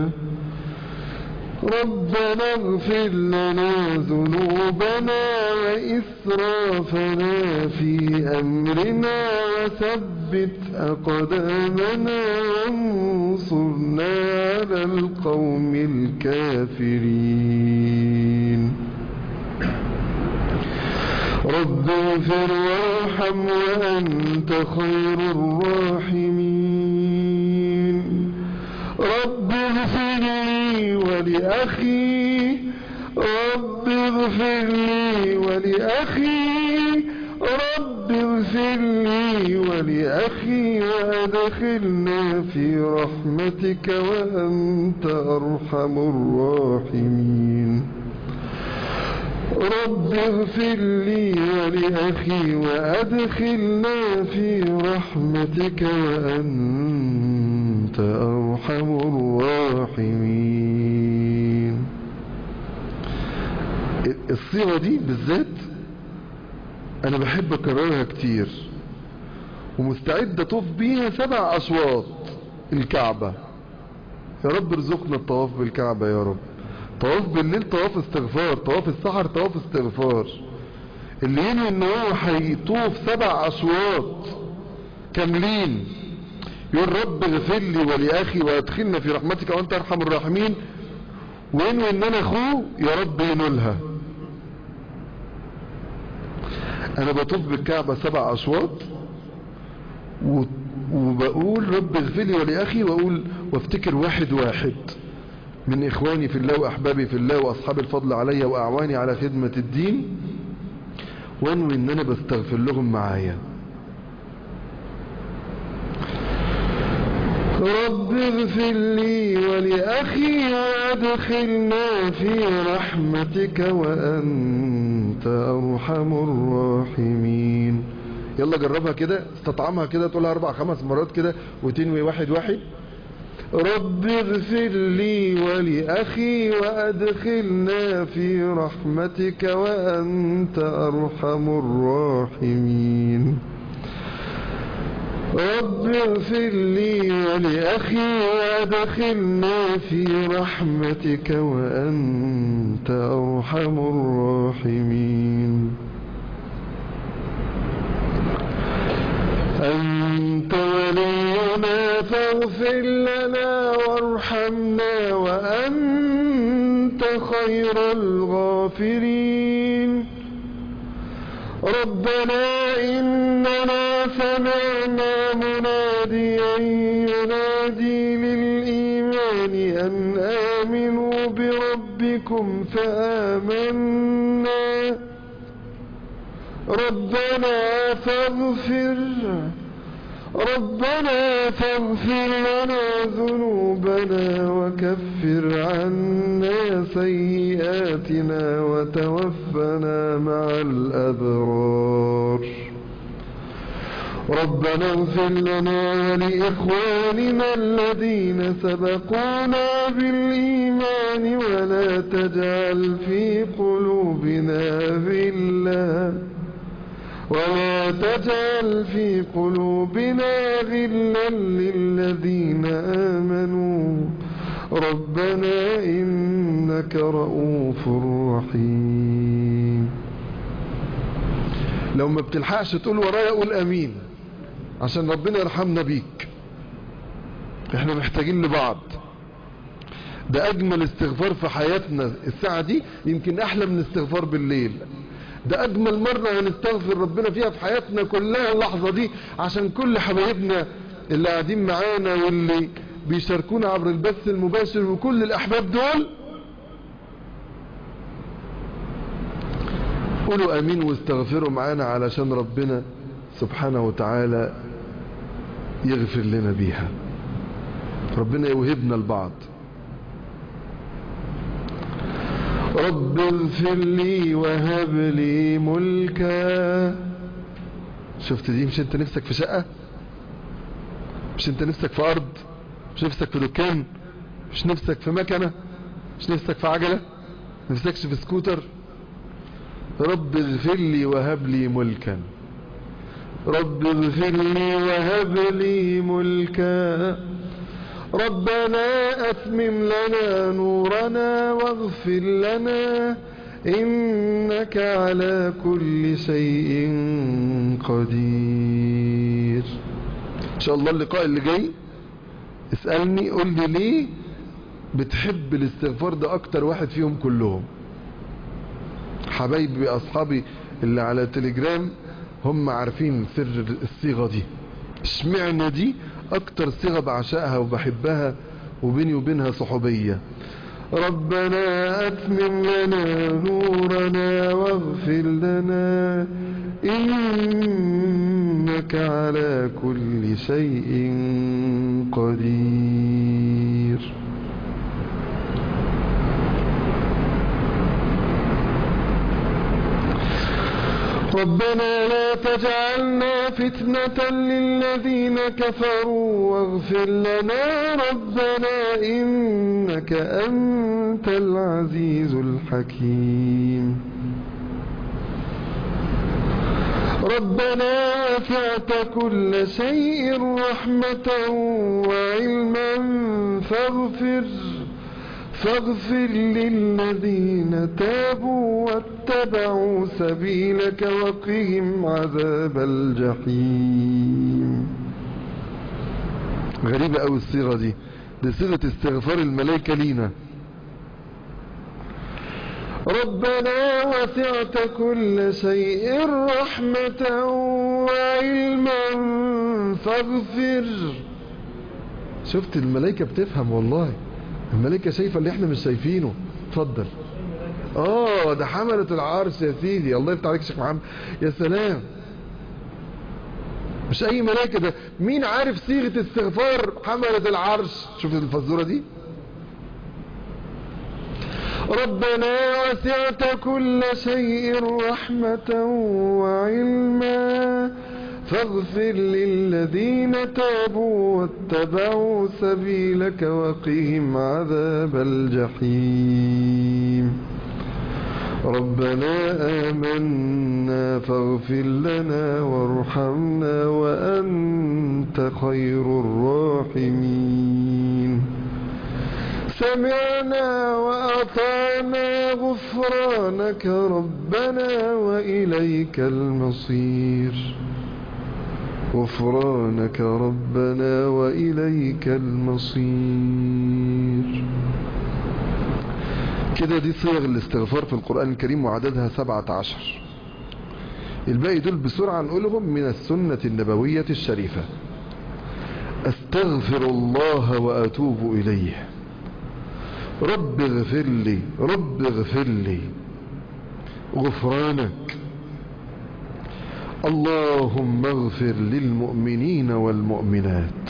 Speaker 1: ربنا اغفر لنا ذنوبنا وإسرافنا في أمرنا وثبت أقدامنا وانصرنا على القوم الكافرين رب اغفر وارحم وأنت خير الراحمين رب اغفر لي ولأخي رب اغفر لي ولأخي رب اغفر لي ولأخي وأدخلنا في رحمتك وأنت أرحم الراحمين رب اغفر لي ولأخي وأدخلنا في رحمتك وأنت أرحم الراحمين الصيغة دي بالذات أنا بحب أكررها كتير ومستعد أطوف بيها سبع أشواط الكعبة يا رب ارزقنا الطواف بالكعبة يا رب طواف بالليل طواف استغفار طواف السحر طواف استغفار اللي ينوي ان هو هيطوف سبع اشواط كاملين يقول رب اغفر لي ولاخي وادخلنا في رحمتك وانت ارحم الراحمين وينوي ان انا اخوه يا رب ينولها انا بطوف بالكعبة سبع اشواط و... وبقول رب اغفر لي ولاخي واقول وافتكر واحد واحد من اخواني في الله واحبابي في الله واصحاب الفضل علي واعواني على خدمة الدين وانوي ان انا بستغفر لهم معايا رب اغفر لي ولأخي وادخلنا في رحمتك وأنت أرحم الراحمين يلا جربها كده استطعمها كده تقولها أربع خمس مرات كده وتنوي واحد واحد رب اغفر لي ولأخي وأدخلنا في رحمتك وأنت أرحم الراحمين رب اغفر لي ولأخي وادخلنا في رحمتك وأنت أرحم الراحمين أنت ولينا فاغفر لنا وارحمنا وأنت خير الغافرين ربنا إننا سمعنا مناديا ينادي للإيمان أن آمنوا بربكم فآمنا ربنا فاغفر ربنا فاغفر لنا ذنوبنا وكفر عنا سيئاتنا وتوفنا مع الأبرار ربنا اغفر لنا ولإخواننا الذين سبقونا بالإيمان ولا تجعل في قلوبنا غلا ولا تجعل في قلوبنا غلا للذين آمنوا ربنا إنك رؤوف رحيم لو ما بتلحقش تقول ورايا قول أمين عشان ربنا يرحمنا بيك احنا محتاجين لبعض ده أجمل استغفار في حياتنا الساعة دي يمكن أحلى من استغفار بالليل ده أجمل مرة هنستغفر ربنا فيها في حياتنا كلها اللحظة دي عشان كل حبايبنا اللي قاعدين معانا واللي بيشاركونا عبر البث المباشر وكل الأحباب دول قولوا أمين واستغفروا معانا علشان ربنا سبحانه وتعالى يغفر لنا بيها ربنا يوهبنا البعض رب اغفر لي وهب لي ملكا شفت دي مش انت نفسك في شقة مش انت نفسك في ارض مش نفسك في دكان مش نفسك في مكنة مش نفسك في عجلة نفسكش في سكوتر رب اغفر لي وهب لي ملكا رب اغفر لي وهب لي ملكا ربنا أتمم لنا نورنا واغفر لنا إنك على كل شيء قدير إن شاء الله اللقاء اللي جاي اسألني قول لي ليه بتحب الاستغفار ده أكتر واحد فيهم كلهم حبايبي أصحابي اللي على تليجرام هم عارفين سر الصيغة دي اشمعنى دي اكتر صيغة بعشقها وبحبها وبيني وبينها صحوبية ربنا اتمم لنا نورنا واغفر لنا انك على كل شيء قدير ربنا لا تجعلنا فتنة للذين كفروا واغفر لنا ربنا إنك أنت العزيز الحكيم ربنا وسعت كل شيء رحمة وعلما فاغفر فاغفر للذين تابوا واتبعوا سبيلك وقهم عذاب الجحيم غريبة أوي الصيغة دي دي صيغة استغفار الملائكة لينا ربنا وسعت كل شيء رحمة وعلما فاغفر شفت الملائكة بتفهم والله الملائكة شايفة اللي احنا مش شايفينه اتفضل اه ده حملة العرش يا سيدي الله يفتح عليك يا شيخ محمد يا سلام مش اي ملائكة ده مين عارف صيغة استغفار حملة العرش شوف الفزورة دي ربنا وسعت كل شيء رحمة وعلما فاغفر للذين تابوا واتبعوا سبيلك وقهم عذاب الجحيم ربنا آمنا فاغفر لنا وارحمنا وأنت خير الراحمين سمعنا وأطعنا غفرانك ربنا وإليك المصير غفرانك ربنا وإليك المصير كده دي صيغ الاستغفار في القرآن الكريم وعددها سبعة عشر الباقي دول بسرعة نقولهم من السنة النبوية الشريفة استغفر الله وأتوب إليه رب اغفر لي رب اغفر لي غفرانك اللهم اغفر للمؤمنين والمؤمنات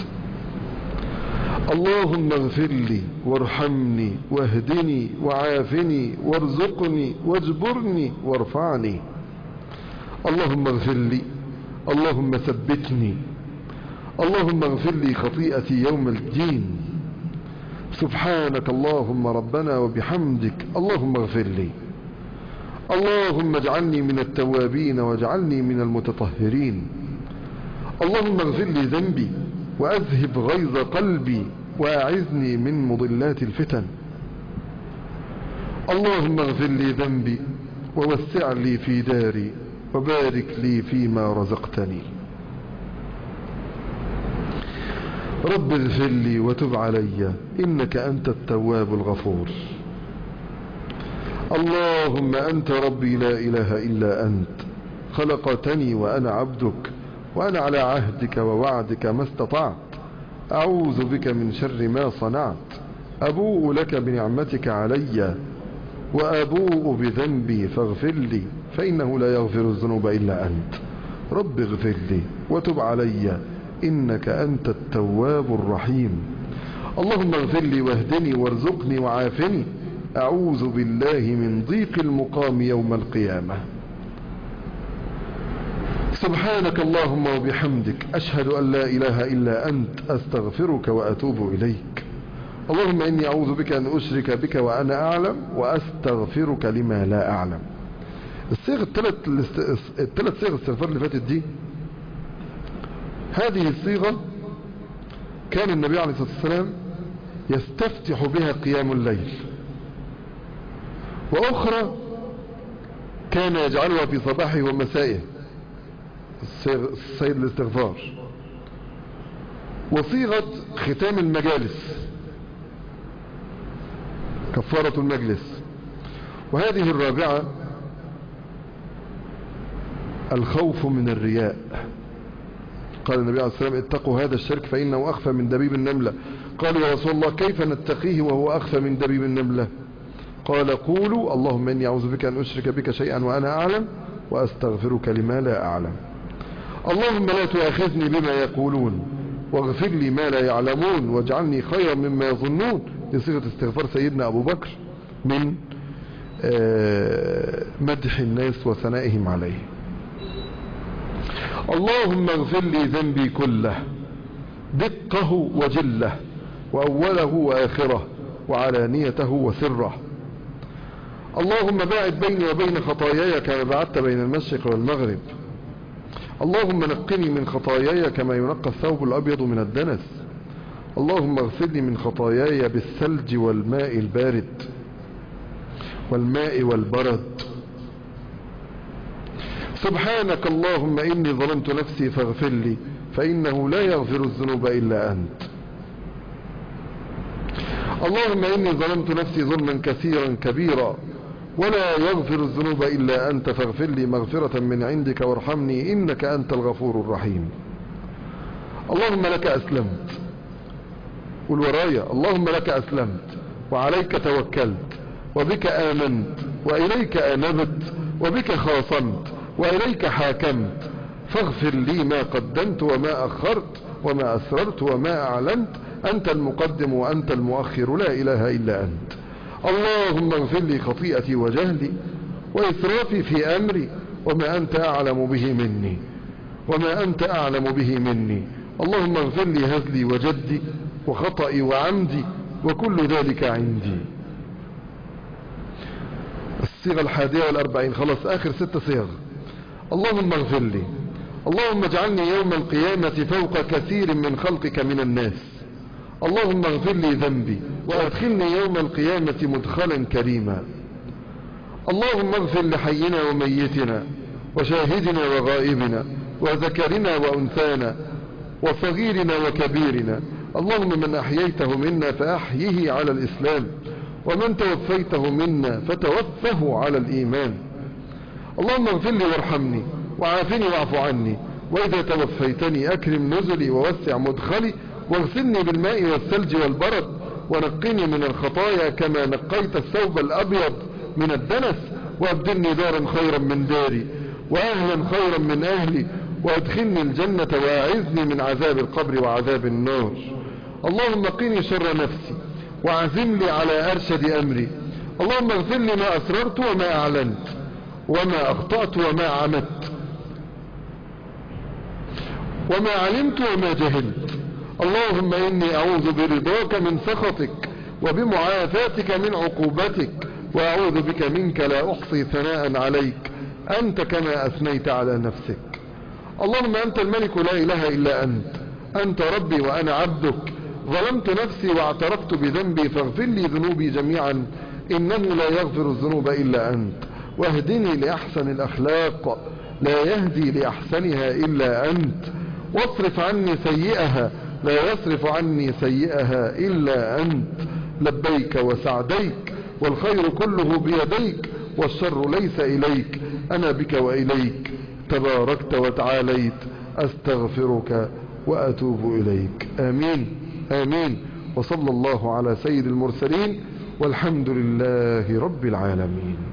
Speaker 1: اللهم اغفر لي وارحمني واهدني وعافني وارزقني واجبرني وارفعني اللهم اغفر لي اللهم ثبتني اللهم اغفر لي خطيئتي يوم الدين سبحانك اللهم ربنا وبحمدك اللهم اغفر لي اللهم اجعلني من التوابين واجعلني من المتطهرين اللهم اغفر لي ذنبي وأذهب غيظ قلبي وأعذني من مضلات الفتن اللهم اغفر لي ذنبي ووسع لي في داري وبارك لي فيما رزقتني رب اغفر لي وتب علي إنك أنت التواب الغفور اللهم أنت ربي لا إله إلا أنت خلقتني وأنا عبدك وأنا على عهدك ووعدك ما استطعت أعوذ بك من شر ما صنعت أبوء لك بنعمتك علي وأبوء بذنبي فاغفر لي فإنه لا يغفر الذنوب إلا أنت رب اغفر لي وتب علي إنك أنت التواب الرحيم اللهم اغفر لي واهدني وارزقني وعافني أعوذ بالله من ضيق المقام يوم القيامة سبحانك اللهم وبحمدك أشهد أن لا إله إلا أنت أستغفرك وأتوب إليك اللهم إني أعوذ بك أن أشرك بك وأنا أعلم وأستغفرك لما لا أعلم الصيغ الثلاث الثلاث صيغ الاستغفار اللي فاتت دي هذه الصيغة كان النبي عليه الصلاة والسلام يستفتح بها قيام الليل وأخرى كان يجعلها في صباحه ومسائه السيد الاستغفار وصيغة ختام المجالس كفارة المجلس وهذه الرابعة الخوف من الرياء قال النبي عليه الصلاة والسلام اتقوا هذا الشرك فإنه أخفى من دبيب النملة قالوا يا رسول الله كيف نتقيه وهو أخفى من دبيب النملة قال قولوا اللهم إني أعوذ بك أن أشرك بك شيئا وأنا أعلم وأستغفرك لما لا أعلم اللهم لا تؤاخذني بما يقولون واغفر لي ما لا يعلمون واجعلني خيرا مما يظنون دي صيغة استغفار سيدنا أبو بكر من مدح الناس وثنائهم عليه اللهم اغفر لي ذنبي كله دقه وجله وأوله وآخره وعلانيته وسره اللهم باعد بيني وبين خطاياي كما بعدت بين المشرق والمغرب اللهم نقني من خطاياي كما ينقى الثوب الأبيض من الدنس اللهم اغسلني من خطاياي بالثلج والماء البارد والماء والبرد سبحانك اللهم إني ظلمت نفسي فاغفر لي فإنه لا يغفر الذنوب إلا أنت اللهم إني ظلمت نفسي ظلما كثيرا كبيرا ولا يغفر الذنوب إلا أنت فاغفر لي مغفرة من عندك وارحمني إنك أنت الغفور الرحيم اللهم لك أسلمت والورايا اللهم لك أسلمت وعليك توكلت وبك آمنت وإليك أنبت وبك خاصمت وإليك حاكمت فاغفر لي ما قدمت وما أخرت وما أسررت وما أعلنت أنت المقدم وأنت المؤخر لا إله إلا أنت اللهم اغفر لي خطيئتي وجهلي وإسرافي في أمري وما أنت أعلم به مني وما أنت أعلم به مني اللهم اغفر لي هزلي وجدي وخطئي وعمدي وكل ذلك عندي الصيغة الحادية والأربعين خلاص آخر ست صيغ اللهم اغفر لي اللهم اجعلني يوم القيامة فوق كثير من خلقك من الناس اللهم اغفر لي ذنبي وادخلني يوم القيامة مدخلا كريما اللهم اغفر لحينا وميتنا وشاهدنا وغائبنا وذكرنا وأنثانا وصغيرنا وكبيرنا اللهم من أحييته منا فأحيه على الإسلام ومن توفيته منا فتوفه على الإيمان اللهم اغفر لي وارحمني وعافني واعف عني وإذا توفيتني أكرم نزلي ووسع مدخلي واغسلني بالماء والثلج والبرد ونقني من الخطايا كما نقيت الثوب الأبيض من الدنس وابدلني دارا خيرا من داري وأهلا خيرا من أهلي وادخلني الجنة واعذني من عذاب القبر وعذاب النار اللهم قني شر نفسي وعزم لي على أرشد أمري اللهم اغفر لي ما أسررت وما أعلنت وما أخطأت وما عمدت وما علمت وما جهلت اللهم إني أعوذ برضاك من سخطك وبمعافاتك من عقوبتك وأعوذ بك منك لا أحصي ثناء عليك أنت كما أثنيت على نفسك اللهم أنت الملك لا إله إلا أنت أنت ربي وأنا عبدك ظلمت نفسي واعترفت بذنبي فاغفر لي ذنوبي جميعا إنه لا يغفر الذنوب إلا أنت واهدني لأحسن الأخلاق لا يهدي لأحسنها إلا أنت واصرف عني سيئها لا يصرف عني سيئها إلا أنت لبيك وسعديك والخير كله بيديك والشر ليس إليك أنا بك وإليك تباركت وتعاليت أستغفرك وأتوب إليك آمين آمين وصلى الله على سيد المرسلين والحمد لله رب العالمين